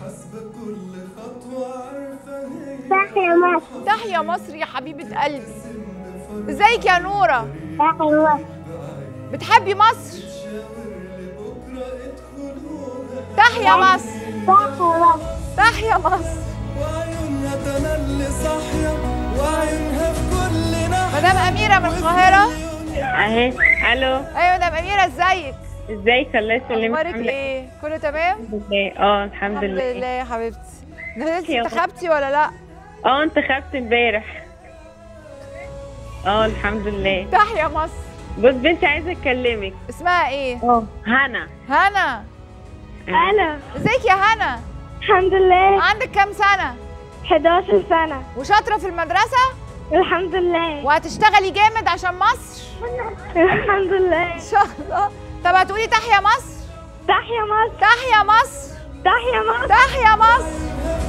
تحيا مصر تحيا مصر يا حبيبه قلبي ازيك يا نورة تحيا مصر بتحبي مصر تحيا مصر تحيا مصر تحيا مصر وعيونها تملي صاحية وعيونها في كل ناحية مدام اميره من القاهره اهي الو ايوه مدام اميره ازيك ازيك الله يسلمك اخبارك عاملة ايه كله تمام ايه اه الحمد الحمد لله لله يا حبيبتي نزلتي يا انتخبتي ولا لا اه انتخبت امبارح اه الحمد لله تحيا مصر بص بنتي عايزه اكلمك اسمها ايه اه هنا هنا انا ازيك يا هنا الحمد لله عندك كام سنه 11 سنة وشاطره في المدرسه الحمد لله وهتشتغلي جامد عشان مصر الحمد لله ان شاء الله طب هتقولي تحيا مصر تحيا مصر تحيا مصر تحيا مصر تحيا مصر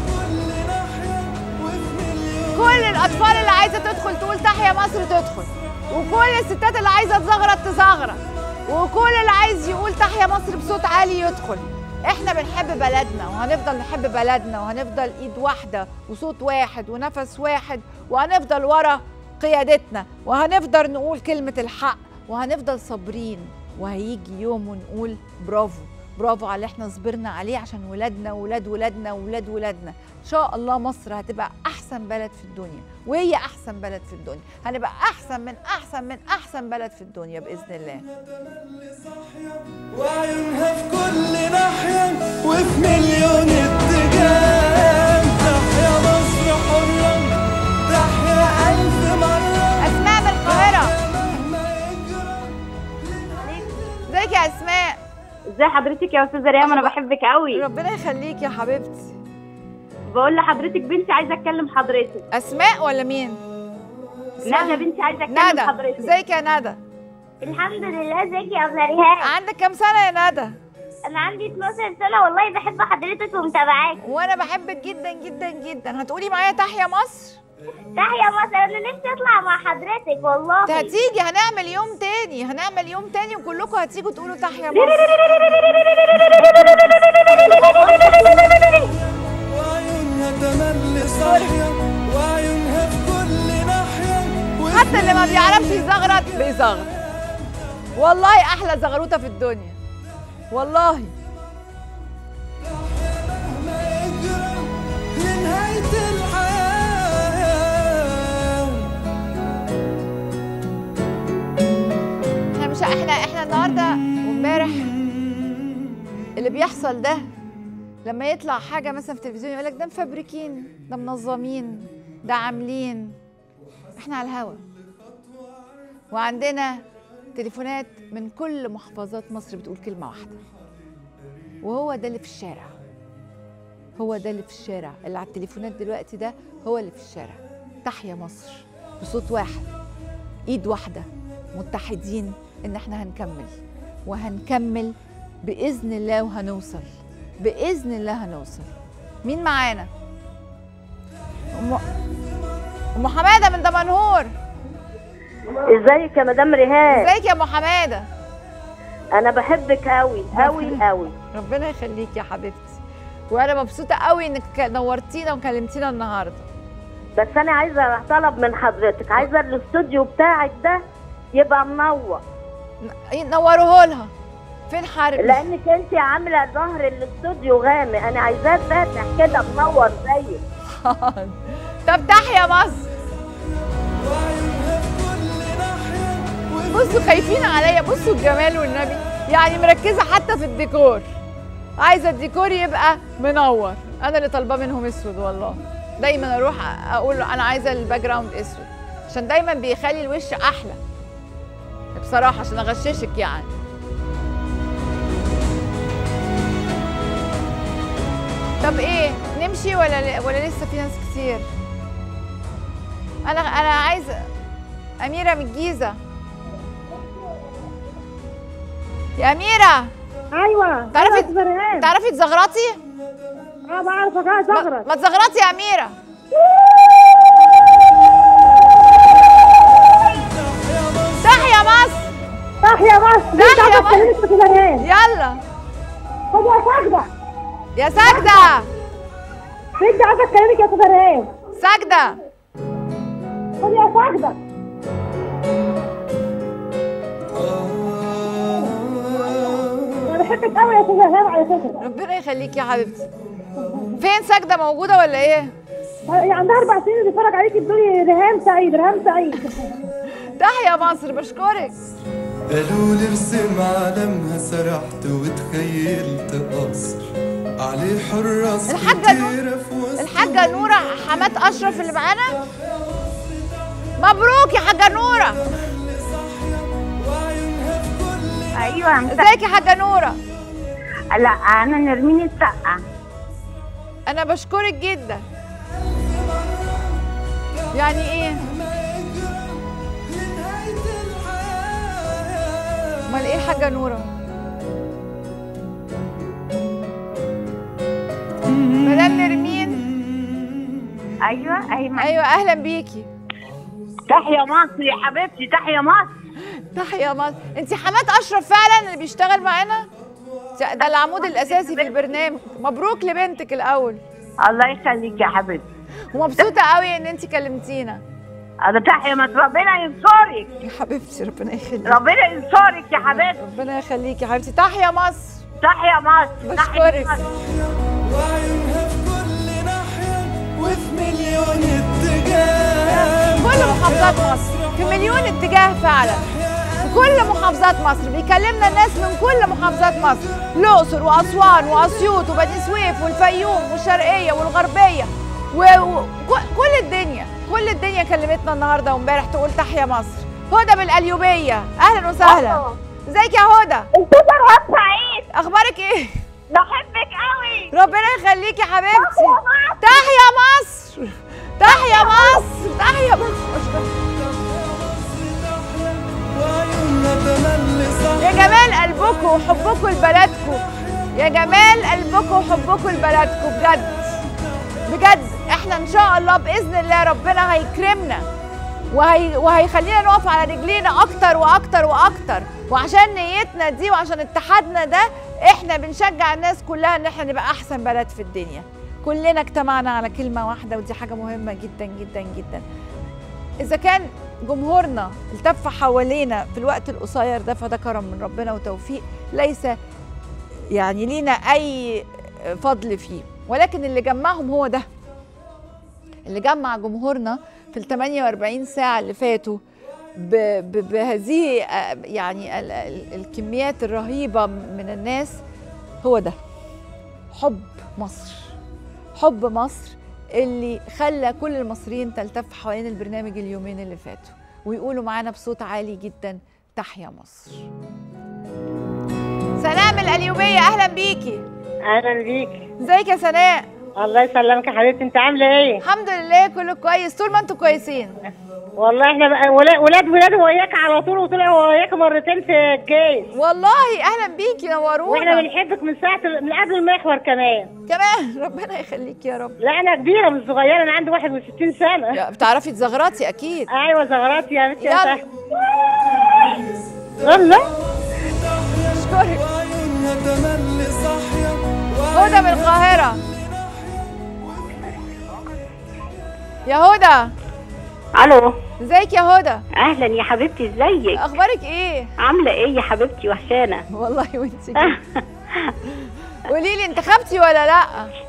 كل الاطفال اللي عايزه تدخل تقول تحيا مصر تدخل وكل الستات اللي عايزه تزغرط تزغرط وكل اللي عايز يقول تحيا مصر بصوت عالي يدخل احنا بنحب بلدنا وهنفضل نحب بلدنا وهنفضل ايد واحده وصوت واحد ونفس واحد وهنفضل ورا قيادتنا وهنفضل نقول كلمه الحق وهنفضل صابرين وهيجي يوم ونقول برافو برافو على اللي احنا صبرنا عليه عشان ولادنا وولاد ولادنا وولاد ولادنا ان شاء الله مصر هتبقى احسن احسن بلد في الدنيا وهي احسن بلد في الدنيا هنبقى احسن من احسن من احسن بلد في الدنيا باذن الله وعيونها في كل ناحية وفي مليون اتجاه تحيا مصر حرة تحيا ألف مرة اسماء من القاهره ازيك يا اسماء ازي حضرتك يا استاذه ريم انا بحبك قوي ربنا يخليك يا حبيبتي بقول لحضرتك بنتي عايزه اتكلم حضرتك اسماء ولا مين ندى بنتي عايزه اتكلم ندى حضرتك ازيك يا ندى الحمد لله ازيك يا ريهام عندك كام سنه يا ندى انا عندي 12 سنه والله بحب حضرتك ومتابعاك وانا بحبك جدا جدا جدا هتقولي معايا تحيا مصر تحيا مصر انا نفسي اطلع مع حضرتك والله هتيجي هنعمل يوم تاني هنعمل يوم تاني وكلكم هتيجوا تقولوا تحيا مصر وعيونها تملي صاحية وعيونها في كل ناحية حتى اللي ما بيعرفش يزغرط بيزغرط والله احلى زغروطه في الدنيا والله لنهاية الحياة احنا مش احنا احنا النهارده وامبارح اللي بيحصل ده لما يطلع حاجه مثلا في التلفزيون يقول لك ده مفبركين ده منظمين ده عاملين احنا على الهوا وعندنا تليفونات من كل محافظات مصر بتقول كلمه واحده وهو ده اللي في الشارع هو ده اللي في الشارع اللي على التليفونات دلوقتي ده هو اللي في الشارع تحيا مصر بصوت واحد ايد واحده متحدين ان احنا هنكمل وهنكمل باذن الله وهنوصل باذن الله هنوصل مين معانا ام ام حماده من دمنهور ازيك يا مدام ريهام ازيك يا ام حماده انا بحبك قوي قوي قوي ربنا يخليك يا حبيبتي وانا مبسوطه قوي انك نورتينا وكلمتينا النهارده بس انا عايزه طلب من حضرتك عايزه الاستوديو بتاعك ده يبقى منور نوروه لها فين حرب لانك انت عامله ظهر الاستوديو غامق انا عايزاه فاتح كده منور زيك طب تحيا مصر بصوا خايفين عليا بصوا الجمال والنبي يعني مركزه حتى في الديكور عايزه الديكور يبقى منور انا اللي طالباه منهم اسود والله دايما اروح اقول له انا عايزه الباك جراوند اسود عشان دايما بيخلي الوش احلى بصراحه عشان اغششك يعني طب ايه نمشي ولا ولا لسه في ناس كتير انا انا عايزه اميره من الجيزه يا اميره ايوه تعرفي تعرفي تزغرطي اه بعرف ازغرط ما تزغرطي يا اميره تحيا مصر تحيا مصر تحيا مصر يلا خد يا ساجدة يا ساجدة بنتي عايزة اكلمك يا استاذة ريهام ساجدة خد يا ساجدة انا بحبك قوي يا استاذة ريهام على فكرة ربنا يخليك يا حبيبتي فين ساجدة موجودة ولا ايه؟ هي عندها اربع سنين بتتفرج عليكي بتقولي ريهام سعيد ريهام سعيد تحيا مصر بشكرك قالوا لي ارسم علمها سرحت وتخيلت قصر عليه حراس الحاجة نور كتيرة في وسط الحاجة نورة حمات أشرف اللي معانا مبروك يا حاجة نورة ايوه ازيك يا حاجة نورة لا انا نرمين السقا أنا بشكرك جدا يعني إيه؟ أمال إيه الحاجة نورة؟ مدام نرمين ايوه ايوه ايوه اهلا بيكي تحيا مصر يا حبيبتي تحيا مصر تحيا مصر انت حمات اشرف فعلا اللي بيشتغل معانا ده العمود الاساسي في البرنامج مبروك لبنتك الاول الله يخليك يا حبيبتي ومبسوطه قوي ان انت كلمتينا انا تحيا مصر ربنا ينصرك يا حبيبتي ربنا يخليك ربنا ينصرك يا حبيبتي ربنا يخليك يا حبيبتي تحيا مصر تحيا مصر بشكرك وعيونها في كل ناحية وفي مليون محافظات مصر في مليون اتجاه فعلا في كل محافظات مصر بيكلمنا الناس من كل محافظات مصر الاقصر واسوان واسيوط وبني سويف والفيوم والشرقيه والغربيه وكل الدنيا كل الدنيا كلمتنا النهارده وامبارح تقول تحيا مصر هدى بالقليوبيه اهلا وسهلا ازيك يا هدى انتصر سعيد اخبارك ايه بحبك قوي ربنا يخليكي يا حبيبتي تحيا مصر تحيا مصر تحيا مصر يا جمال قلبكم وحبكم لبلدكم يا جمال قلبكم وحبكم لبلدكم بجد بجد احنا ان شاء الله باذن الله ربنا هيكرمنا وهي وهيخلينا نقف على رجلينا اكتر واكتر واكتر وعشان نيتنا دي وعشان اتحادنا ده احنا بنشجع الناس كلها ان احنا نبقى احسن بلد في الدنيا كلنا اجتمعنا على كلمه واحده ودي حاجه مهمه جدا جدا جدا اذا كان جمهورنا التف حوالينا في الوقت القصير ده فده كرم من ربنا وتوفيق ليس يعني لينا اي فضل فيه ولكن اللي جمعهم هو ده اللي جمع جمهورنا في ال 48 ساعه اللي فاتوا ب- ب- بهذه آه، يعني ال- ال- الكميات الرهيبه من الناس هو ده حب مصر حب مصر اللي خلى كل المصريين تلتف حوالين البرنامج اليومين اللي فاتوا ويقولوا معانا بصوت عالي جدا تحيا مصر سلام القليوبية أهلا بيكي اهلا بيك ازيك يا سناء الله يسلمك يا حبيبتي انت عامله ايه الحمد لله كله كويس طول ما انتوا كويسين والله احنا بقى ولا- ولاد ولاد وياك على طول وطلعوا وياك مرتين في الجيش والله اهلا بيكي نورونا واحنا بنحبك من ساعه من قبل المحور كمان كمان ربنا يخليك يا رب لا انا كبيره مش صغيره انا عندي 61 سنه يا بتعرفي تزغرطي اكيد ايوه زغرات يا بنتي يلا. يلا اشكرك هدى من القاهرة يا هدى الو ازيك يا هدى اهلا يا حبيبتي ازيك اخبارك ايه عامله ايه يا حبيبتي وحشانه والله وانت قولي لي انتخبتي ولا لا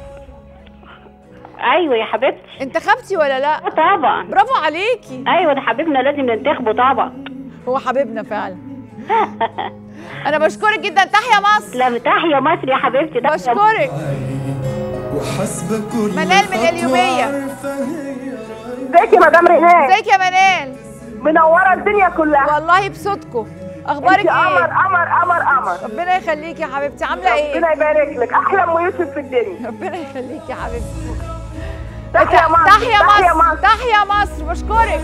ايوه يا حبيبتي انتخبتي ولا لا طبعا برافو عليكي ايوه ده حبيبنا لازم ننتخبه طبعا هو حبيبنا فعلا انا بشكرك جدا تحيا مصر لا تحيا مصر يا حبيبتي ده بشكرك وحسب كل منال من القليوبية ازيك يا مدام ريهان ازيك يا منال منوره الدنيا كلها والله بصوتكم اخبارك انت ايه قمر قمر قمر قمر ربنا يخليكي يا حبيبتي عامله ايه ربنا يبارك لك احلى ام يوسف في الدنيا ربنا يخليكي يا حبيبتي تحيا مصر تحيا تحيا مصر مصر تحيا مصر بشكرك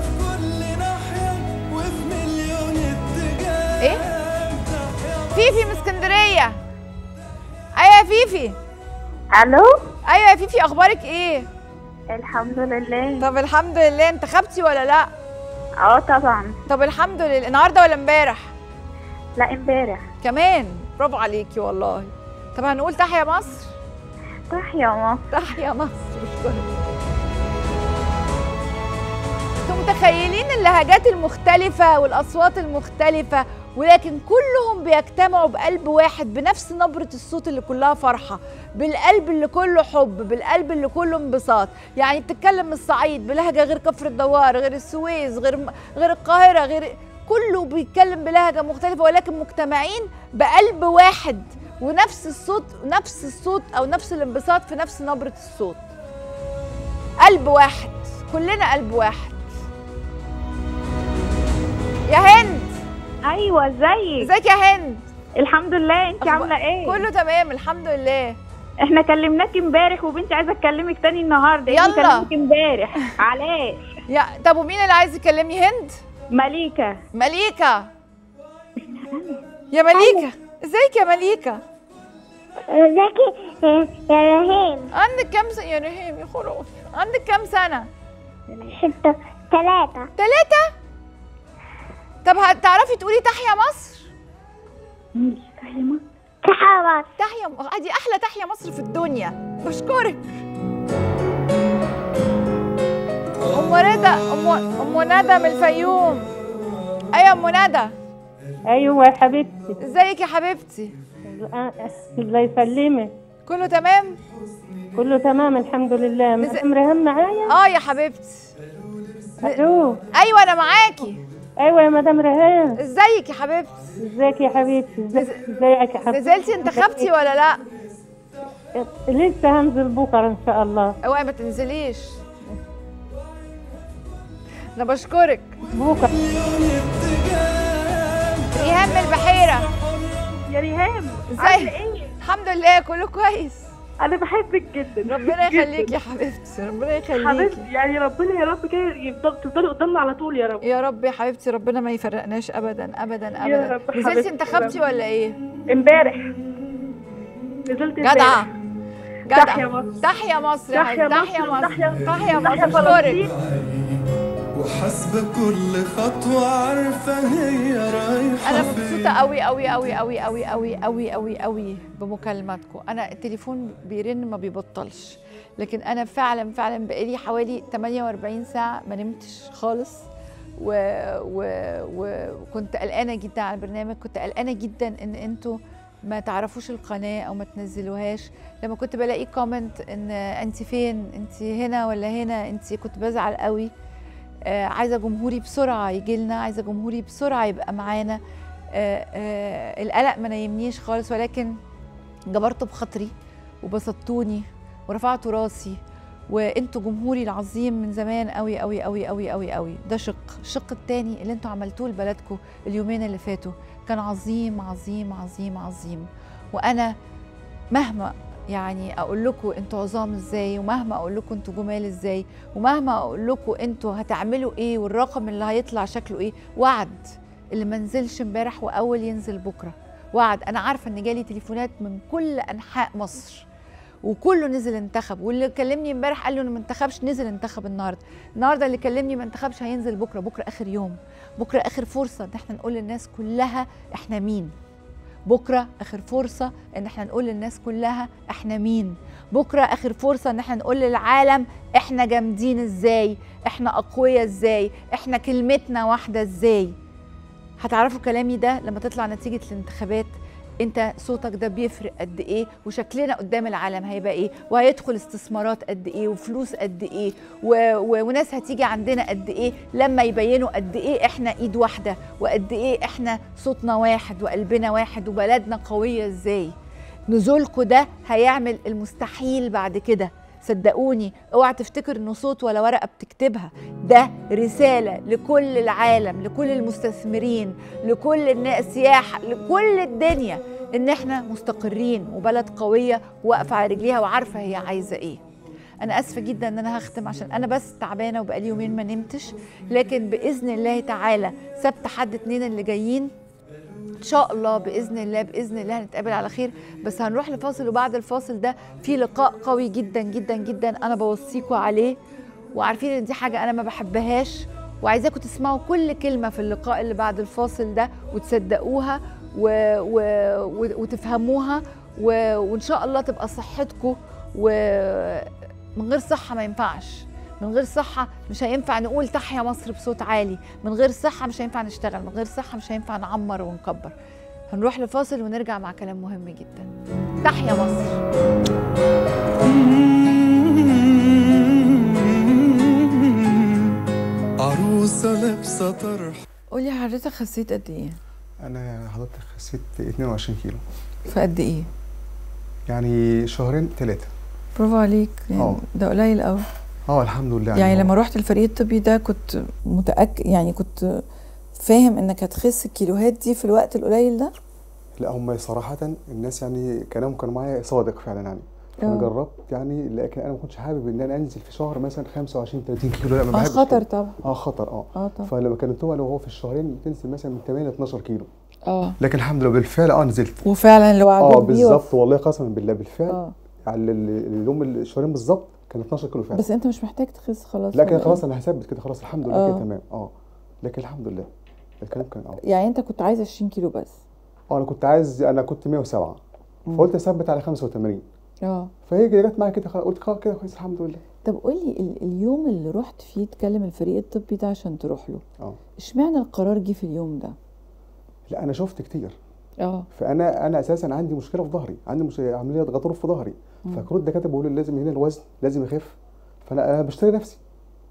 ايه فيفي من اسكندريه ايوه يا فيفي الو ايوه يا فيفي اخبارك ايه الحمد لله طب الحمد لله انتخبتي ولا لا اه طبعا طب الحمد لله النهارده ولا امبارح لا امبارح كمان برافو عليكي والله طب هنقول تحيا مصر تحيا مصر تحيا مصر بشكرك انتوا متخيلين اللهجات المختلفة والأصوات المختلفة ولكن كلهم بيجتمعوا بقلب واحد بنفس نبرة الصوت اللي كلها فرحة بالقلب اللي كله حب بالقلب اللي كله انبساط يعني بتتكلم من الصعيد بلهجة غير كفر الدوار غير السويس غير غير القاهرة غير كله بيتكلم بلهجة مختلفة ولكن مجتمعين بقلب واحد ونفس الصوت نفس الصوت أو نفس الانبساط في نفس نبرة الصوت قلب واحد كلنا قلب واحد يا هند ايوه ازيك ازيك يا هند الحمد لله انت أخبار- عامله ايه كله تمام الحمد لله احنا كلمناكي امبارح وبنتي عايزه اكلمك تاني النهارده يلا. كلمك امبارح علاش يا طب ومين اللي عايز يكلمني هند مليكه مليكه يا مليكه ازيك يا مليكه ازيك يا رهيم عندك كام سنه يا رهيم يا خرافي عندك كام سنه ستة ثلاثة ثلاثة طب هتعرفي تقولي تحيا مصر تحيا مصر تحيا م- ادي احلى تحيا مصر في الدنيا بشكرك ام ندى ام ام ندى من الفيوم ايوه ام ندى ايوه يا حبيبتي ازيك يا حبيبتي الله يسلمك كله تمام كله تمام الحمد لله مدام ريهام معايا اه يا حبيبتي الو ايوه انا معاكي ايوه يا مدام رهان ازيك يا حبيبتي ازيك يا حبيبتي ازيك ازيك يا حبيبتي نزلتي انتخبتي ولا لا لسه هنزل بكره ان شاء الله اوعي ما تنزليش انا بشكرك بكره ايهام من البحيره يا ريهام ازاي الحمد لله كله كويس انا بحبك جدا ربنا جداً. يخليك يا حبيبتي ربنا يخليكي حبيبتي يعني ربنا يا رب كده يفضل تفضلي قدامنا على طول يا رب يا رب يا حبيبتي ربنا ما يفرقناش ابدا ابدا يا ابدا رب نزلتي حبيبتي. انتخبتي ولا ايه امبارح نزلت جدعه امبارح. جدعه تحيا مصر. تحيا مصر يا تحيا حبيبتي. تحيا مصر. مصر تحيا- تحيا تحيا مصر فلسطين. اشكرك وحاسبة كل خطوة عارفة هي رايحة انا فين مبسوطه قوي قوي قوي قوي قوي قوي قوي قوي قوي بمكالماتكم انا التليفون بيرن ما بيبطلش لكن انا فعلا فعلا بقالي حوالي 48 ساعه ما نمتش خالص و... و... و... وكنت قلقانه جدا على البرنامج كنت قلقانه جدا ان انتوا ما تعرفوش القناه او ما تنزلوهاش لما كنت بلاقي كومنت ان انت فين انت هنا ولا هنا انت كنت بزعل قوي آه، عايزه جمهوري بسرعه يجي لنا عايزه جمهوري بسرعه يبقى معانا آه، آه، القلق ما نايمنيش خالص ولكن جبرتوا بخاطري وبسطتوني ورفعتوا راسي وانتوا جمهوري العظيم من زمان قوي قوي قوي قوي قوي قوي ده شق الشق التاني اللي انتوا عملتوه لبلدكم اليومين اللي فاتوا كان عظيم عظيم عظيم عظيم وانا مهما يعني اقول لكم انتوا عظام ازاي ومهما اقول لكم انتوا جمال ازاي ومهما اقول لكم انتوا هتعملوا ايه والرقم اللي هيطلع شكله ايه وعد اللي ما نزلش امبارح واول ينزل بكره وعد انا عارفه ان جالي تليفونات من كل انحاء مصر وكله نزل انتخب واللي كلمني امبارح قال له انه ما انتخبش نزل انتخب النهارده النهارده اللي كلمني ما انتخبش هينزل بكره بكره اخر يوم بكره اخر فرصه ان احنا نقول للناس كلها احنا مين بكره اخر فرصه ان احنا نقول للناس كلها احنا مين بكره اخر فرصه ان احنا نقول للعالم احنا جامدين ازاي احنا اقوياء ازاي احنا كلمتنا واحده ازاي هتعرفوا كلامي ده لما تطلع نتيجه الانتخابات انت صوتك ده بيفرق قد ايه وشكلنا قدام العالم هيبقى ايه وهيدخل استثمارات قد ايه وفلوس قد ايه و... و... وناس هتيجي عندنا قد ايه لما يبينوا قد ايه احنا ايد واحده وقد ايه احنا صوتنا واحد وقلبنا واحد وبلدنا قويه ازاي نزولكوا ده هيعمل المستحيل بعد كده صدقوني اوعى تفتكر انه صوت ولا ورقه بتكتبها ده رساله لكل العالم لكل المستثمرين لكل الناس سياحه لكل الدنيا ان احنا مستقرين وبلد قويه واقفه على رجليها وعارفه هي عايزه ايه انا اسفه جدا ان انا هختم عشان انا بس تعبانه وبقالي يومين ما نمتش لكن باذن الله تعالى سبت حد اتنين اللي جايين ان شاء الله باذن الله باذن الله هنتقابل على خير بس هنروح لفاصل وبعد الفاصل ده في لقاء قوي جدا جدا جدا انا بوصيكوا عليه وعارفين ان دي حاجه انا ما بحبهاش وعايزاكم تسمعوا كل كلمه في اللقاء اللي بعد الفاصل ده وتصدقوها و... و... و... وتفهموها و... وان شاء الله تبقى صحتكم ومن غير صحه ما ينفعش من غير صحة مش هينفع نقول تحيا مصر بصوت عالي من غير صحة مش هينفع نشتغل من غير صحة مش هينفع نعمر ونكبر هنروح لفاصل ونرجع مع كلام مهم جدا تحيا مصر عروسة لابسة طرح قولي حضرتك خسيت قد ايه انا حضرتك خسيت 22 كيلو في قد ايه يعني شهرين ثلاثه برافو عليك يعني اه. ده قليل قوي اه الحمد لله يعني هو- لما رحت الفريق الطبي ده كنت متأكد يعني كنت فاهم انك هتخس الكيلوهات دي في الوقت القليل ده لا هم صراحه الناس يعني كلامهم كان معايا صادق فعلا يعني انا اه. جربت يعني لكن انا ما كنتش حابب ان انا انزل في شهر مثلا 25 30 كيلو لا ما اه بحبش خطر كده. طبعا اه خطر اه اه طبعا فلما كانت هو لو هو في الشهرين بتنزل مثلا من 8 ل 12 كيلو اه لكن الحمد لله بالفعل اه نزلت وفعلا اللي وعدوك اه بيه بالظبط وف- والله قسما بالله بالفعل اه على ال- اليوم الشهرين بالظبط كان 12 كيلو فعلا بس انت مش محتاج تخس خلاص لكن ولا خلاص ايه؟ انا هثبت كده خلاص الحمد لله اه. كده تمام اه لكن الحمد لله الكلام كان اه يعني انت كنت عايز 20 كيلو بس اه انا كنت عايز انا كنت 107 مم. فقلت اثبت على 85 اه فهي كده جت معايا كده خلاص قلت خلاص كده كويس الحمد لله طب قولي ال- اليوم اللي رحت فيه تكلم الفريق الطبي ده عشان تروح له اه اشمعنى القرار جه في اليوم ده لا انا شفت كتير اه فانا انا اساسا عندي مشكله في ظهري عندي مش... عمليه غضروف في ظهري مم. فكل الدكاتره بيقولوا لي لازم هنا الوزن لازم يخف فانا انا بشتري نفسي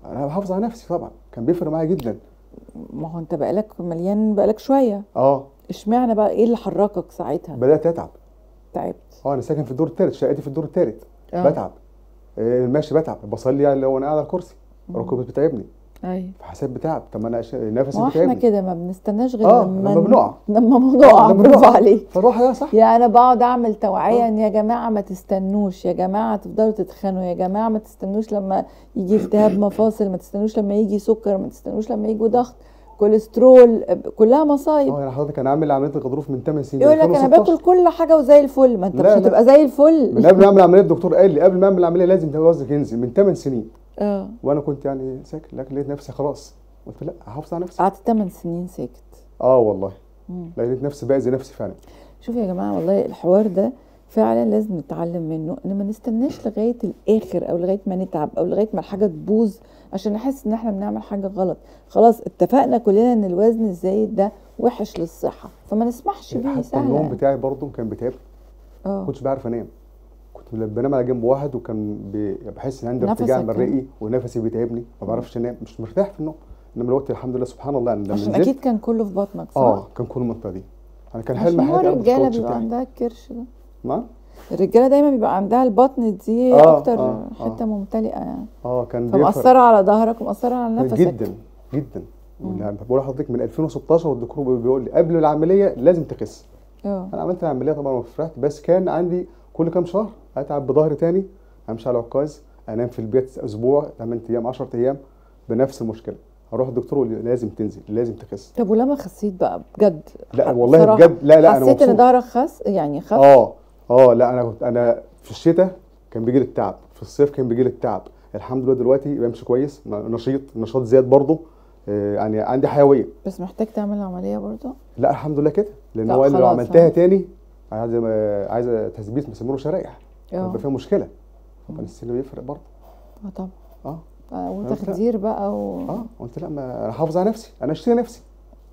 انا بحافظ على نفسي طبعا كان بيفرق معايا جدا ما هو انت بقالك مليان بقالك شويه اه اشمعنى بقى ايه اللي حركك ساعتها بدات اتعب تعبت اه انا ساكن في الدور الثالث شقتي في الدور الثالث آه. بتعب آه، ماشي بتعب بصلي يعني لو انا قاعد على الكرسي ركبتي بتعبني ايوه فحسيت بتعب طب ما انا ش- نفسي ما هو احنا بتعبني كده ما بنستناش غير اه لما لما بنقع لما بنقع لما برافو بنقع. عليك فروح يا صح يعني انا بقعد اعمل توعيه ان يا جماعه ما تستنوش يا جماعه تفضلوا تتخانوا يا جماعه ما تستنوش لما يجي التهاب مفاصل ما تستنوش لما يجي سكر ما تستنوش لما يجي ضغط كوليسترول كلها مصايب اه يعني حضرتك انا عامل عمليه الغضروف من 8 سنين يقول لك انا 2016. باكل كل حاجه وزي الفل ما انت مش لا، لا. هتبقى زي الفل من قبل ما اعمل عمليه الدكتور قال لي قبل ما اعمل العمليه لازم وزنك ينزل من 8 سنين اه وانا كنت يعني ساكت لكن لقيت نفسي خلاص قلت لا هحافظ على نفسي قعدت 8 سنين ساكت اه والله مم. لقيت نفسي باذي نفسي فعلا شوف يا جماعه والله الحوار ده فعلا لازم نتعلم منه ان ما نستناش لغايه الاخر او لغايه ما نتعب او لغايه ما الحاجه تبوظ عشان نحس ان احنا بنعمل حاجه غلط خلاص اتفقنا كلنا ان الوزن الزايد ده وحش للصحه فما نسمحش بيه حتى سهله النوم يعني. بتاعي برضه كان بيتعبني اه ما كنتش بعرف انام كنت بنام على جنب واحد وكان بي- بحس ان عندي نفسك ارتجاع كان- مرئي ونفسي بيتعبني ما بعرفش انام مش مرتاح في النوم انما الوقت الحمد لله سبحان الله أنا لما عشان نزلت اكيد كان كله في بطنك صح؟ اه كان كل المنطقه دي انا كان عشان حلم هو حياتي أربط الرجاله الكوتش بيبقى بتاعي عندها الكرش ده نعم الرجاله دايما بيبقى عندها البطن دي آه، اكتر آه، آه. حته ممتلئه يعني اه كان بيفرق فمأثره على ظهرك ومأثره على نفسك جدا جدا يعني بقول لحضرتك من 2016 والدكتور بيقول لي قبل العمليه لازم تخس اه انا عملت العمليه طبعا وفرحت بس كان عندي كل كام شهر اتعب بظهري تاني امشي على عكاز انام في البيت اسبوع 8 ايام 10 ايام بنفس المشكله اروح الدكتور يقول لي لازم تنزل لازم تخس طب ولما خسيت بقى بجد لا والله بصراحة بجد لا لا انا حسيت ان مبسوط ظهرك خس يعني خف اه اه لا انا كنت انا في الشتاء كان بيجي لي التعب في الصيف كان بيجي لي التعب الحمد لله دلوقتي بمشي كويس نشيط نشاط زياد برضه آه، يعني عندي حيويه بس محتاج تعمل عمليه برضه لا الحمد لله كده لان لا هو قال لي لو خلاص، عملتها ها. تاني عايزه عايزه تثبيت مسمينه شرايح اه. يبقى فيها مشكله طبعا السن بيفرق برضه اه طبعا اه آه، قلت لا. وتخدير بقى و... اه قلت لا ما انا حافظ على نفسي انا اشتري نفسي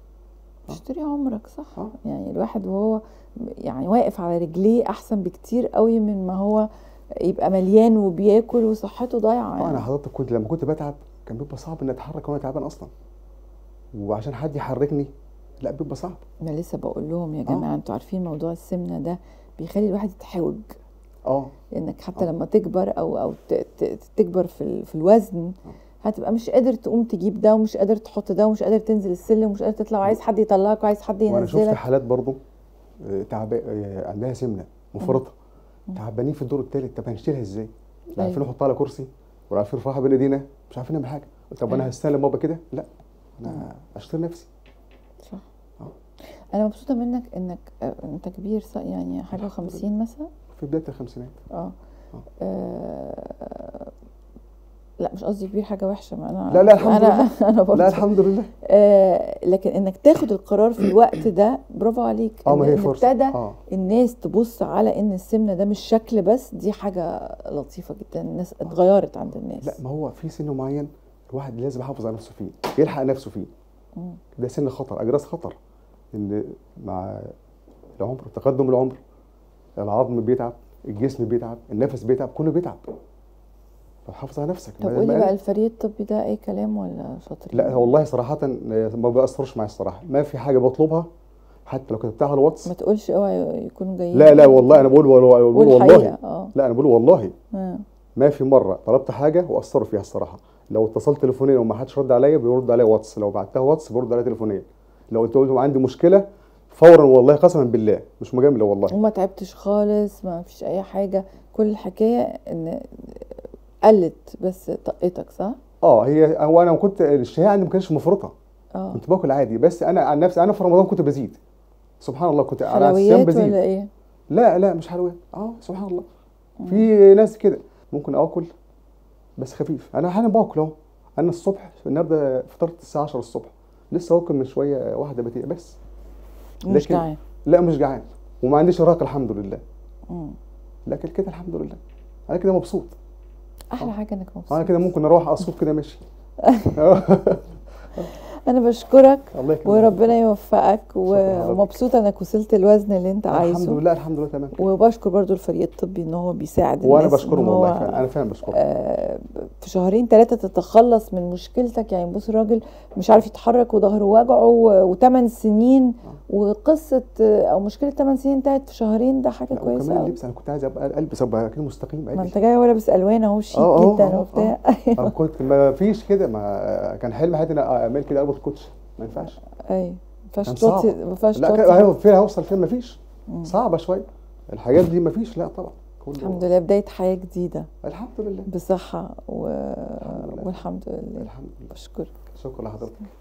اشتري عمرك صح يعني الواحد وهو يعني واقف على رجليه احسن بكتير قوي من ما هو يبقى مليان وبياكل وصحته ضايعه اه انا يعني. حضرتك كنت لما كنت بتعب كان بيبقى صعب اني اتحرك وانا تعبان اصلا وعشان حد يحركني لا بيبقى صعب انا لسه بقول لهم يا جماعه انتوا عارفين موضوع السمنه ده بيخلي الواحد يتحوج اه لانك حتى لما تكبر او او ت- ت- تكبر في ال- في الوزن هتبقى مش قادر تقوم تجيب ده ومش قادر تحط ده ومش قادر تنزل السلم ومش قادر تطلع وعايز حد يطلعك وعايز حد وانا شفت ينزلك حالات برضه آه، تعبان آه، عندها سمنه مفرطه تعبانين في الدور الثالث طب هنشيلها ازاي؟ لا عارفين أيوة. نحطها على كرسي ولا عارفين نرفعها بين ايدينا مش عارفين نعمل حاجه طب انا أيوة. هستلم بابا كده؟ لا انا اشتري نفسي صح انا مبسوطه منك انك آه، انت كبير صح يعني حاجه وخمسين مثلا في بدايه الخمسينات اه آه، لا مش قصدي كبير حاجه وحشه ما انا لا لا الحمد انا لله انا برضه لا الحمد لله آه لكن انك تاخد القرار في الوقت ده برافو عليك اه ما إن- هي إن فرصة. ابتدى اه. الناس تبص على ان السمنه ده مش شكل بس دي حاجه لطيفه جدا الناس اتغيرت عند الناس لا ما هو في سن معين الواحد لازم يحافظ على نفسه فيه يلحق نفسه فيه مم. ده سن خطر اجراس خطر ان مع العمر تقدم العمر العظم بيتعب الجسم بيتعب النفس بيتعب كله بيتعب فحافظ على نفسك طب ما- قولي ما- بقى الفريق الطبي ده اي كلام ولا شاطر لا والله صراحة ما بيأثرش معايا الصراحة ما في حاجة بطلبها حتى لو كتبتها على الواتس ما تقولش اوعى يكونوا جايين لا لا والله انا بقول والله, بقول قول والله الحقيقة، اه. لا انا بقول والله آه. ما في مرة طلبت حاجة وأثروا فيها الصراحة لو اتصلت تليفونيا وما حدش رد عليا بيرد عليا واتس لو بعتها واتس بيرد عليا تليفونيا لو قلت لهم عندي مشكلة فورا والله قسما بالله مش مجاملة والله وما تعبتش خالص ما فيش اي حاجه كل الحكايه ان قلت بس طاقتك صح اه هي هو انا كنت الشهية عندي ما كانتش مفرطة اه كنت باكل عادي بس انا عن نفسي انا في رمضان كنت بزيد سبحان الله كنت على الصيام حلويات بزيد ولا ايه لا لا مش حلويات اه سبحان الله في ناس كده ممكن اكل بس خفيف انا احيانا باكل اهو انا الصبح النهارده فطرت الساعه 10 الصبح لسه واكل من شويه واحده بتيه بس مش لكن- جعان لا مش جعان وما عنديش ارهاق الحمد لله مم. لكن كده الحمد لله انا كده مبسوط احلى حاجه انك مبسوط انا كده ممكن اروح اصوت كده ماشي انا بشكرك الله يكرمك. وربنا يوفقك شكراً حضرتك. ومبسوطه انك وصلت الوزن اللي انت عايزه الحمد لله الحمد لله تمام وبشكر برضو الفريق الطبي ان هو بيساعد وانا الناس بشكرهم إن هو والله فعلا انا فعلا بشكرهم آه، في شهرين ثلاثه تتخلص من مشكلتك يعني بص الراجل مش عارف يتحرك وظهره وجعه وثمان سنين وقصه آه، او مشكله ثمان سنين انتهت في شهرين ده حاجه كويسه وكمان قوي اللبس انا كنت عايز ابقى البس ابقى كده مستقيم ما عادي انت جاي ولا لابس الوان اهو شيك آه، آه، جدا آه، وبتاع أنا كنت ما فيش كده ما كان حلم حياتي ان أنا اعمل كده اربط كوتش ما ينفعش ايوه ما ينفعش كان صعب توطي ما ينفعش لا توطي كده ايوه فين هوصل فين ما فيش صعبه شويه الحاجات دي ما فيش لا طبعا كله الحمد لله بدايه حياه جديده الحمد لله بصحه و... والحمد لله الحمد لله بشكرك شكرا لحضرتك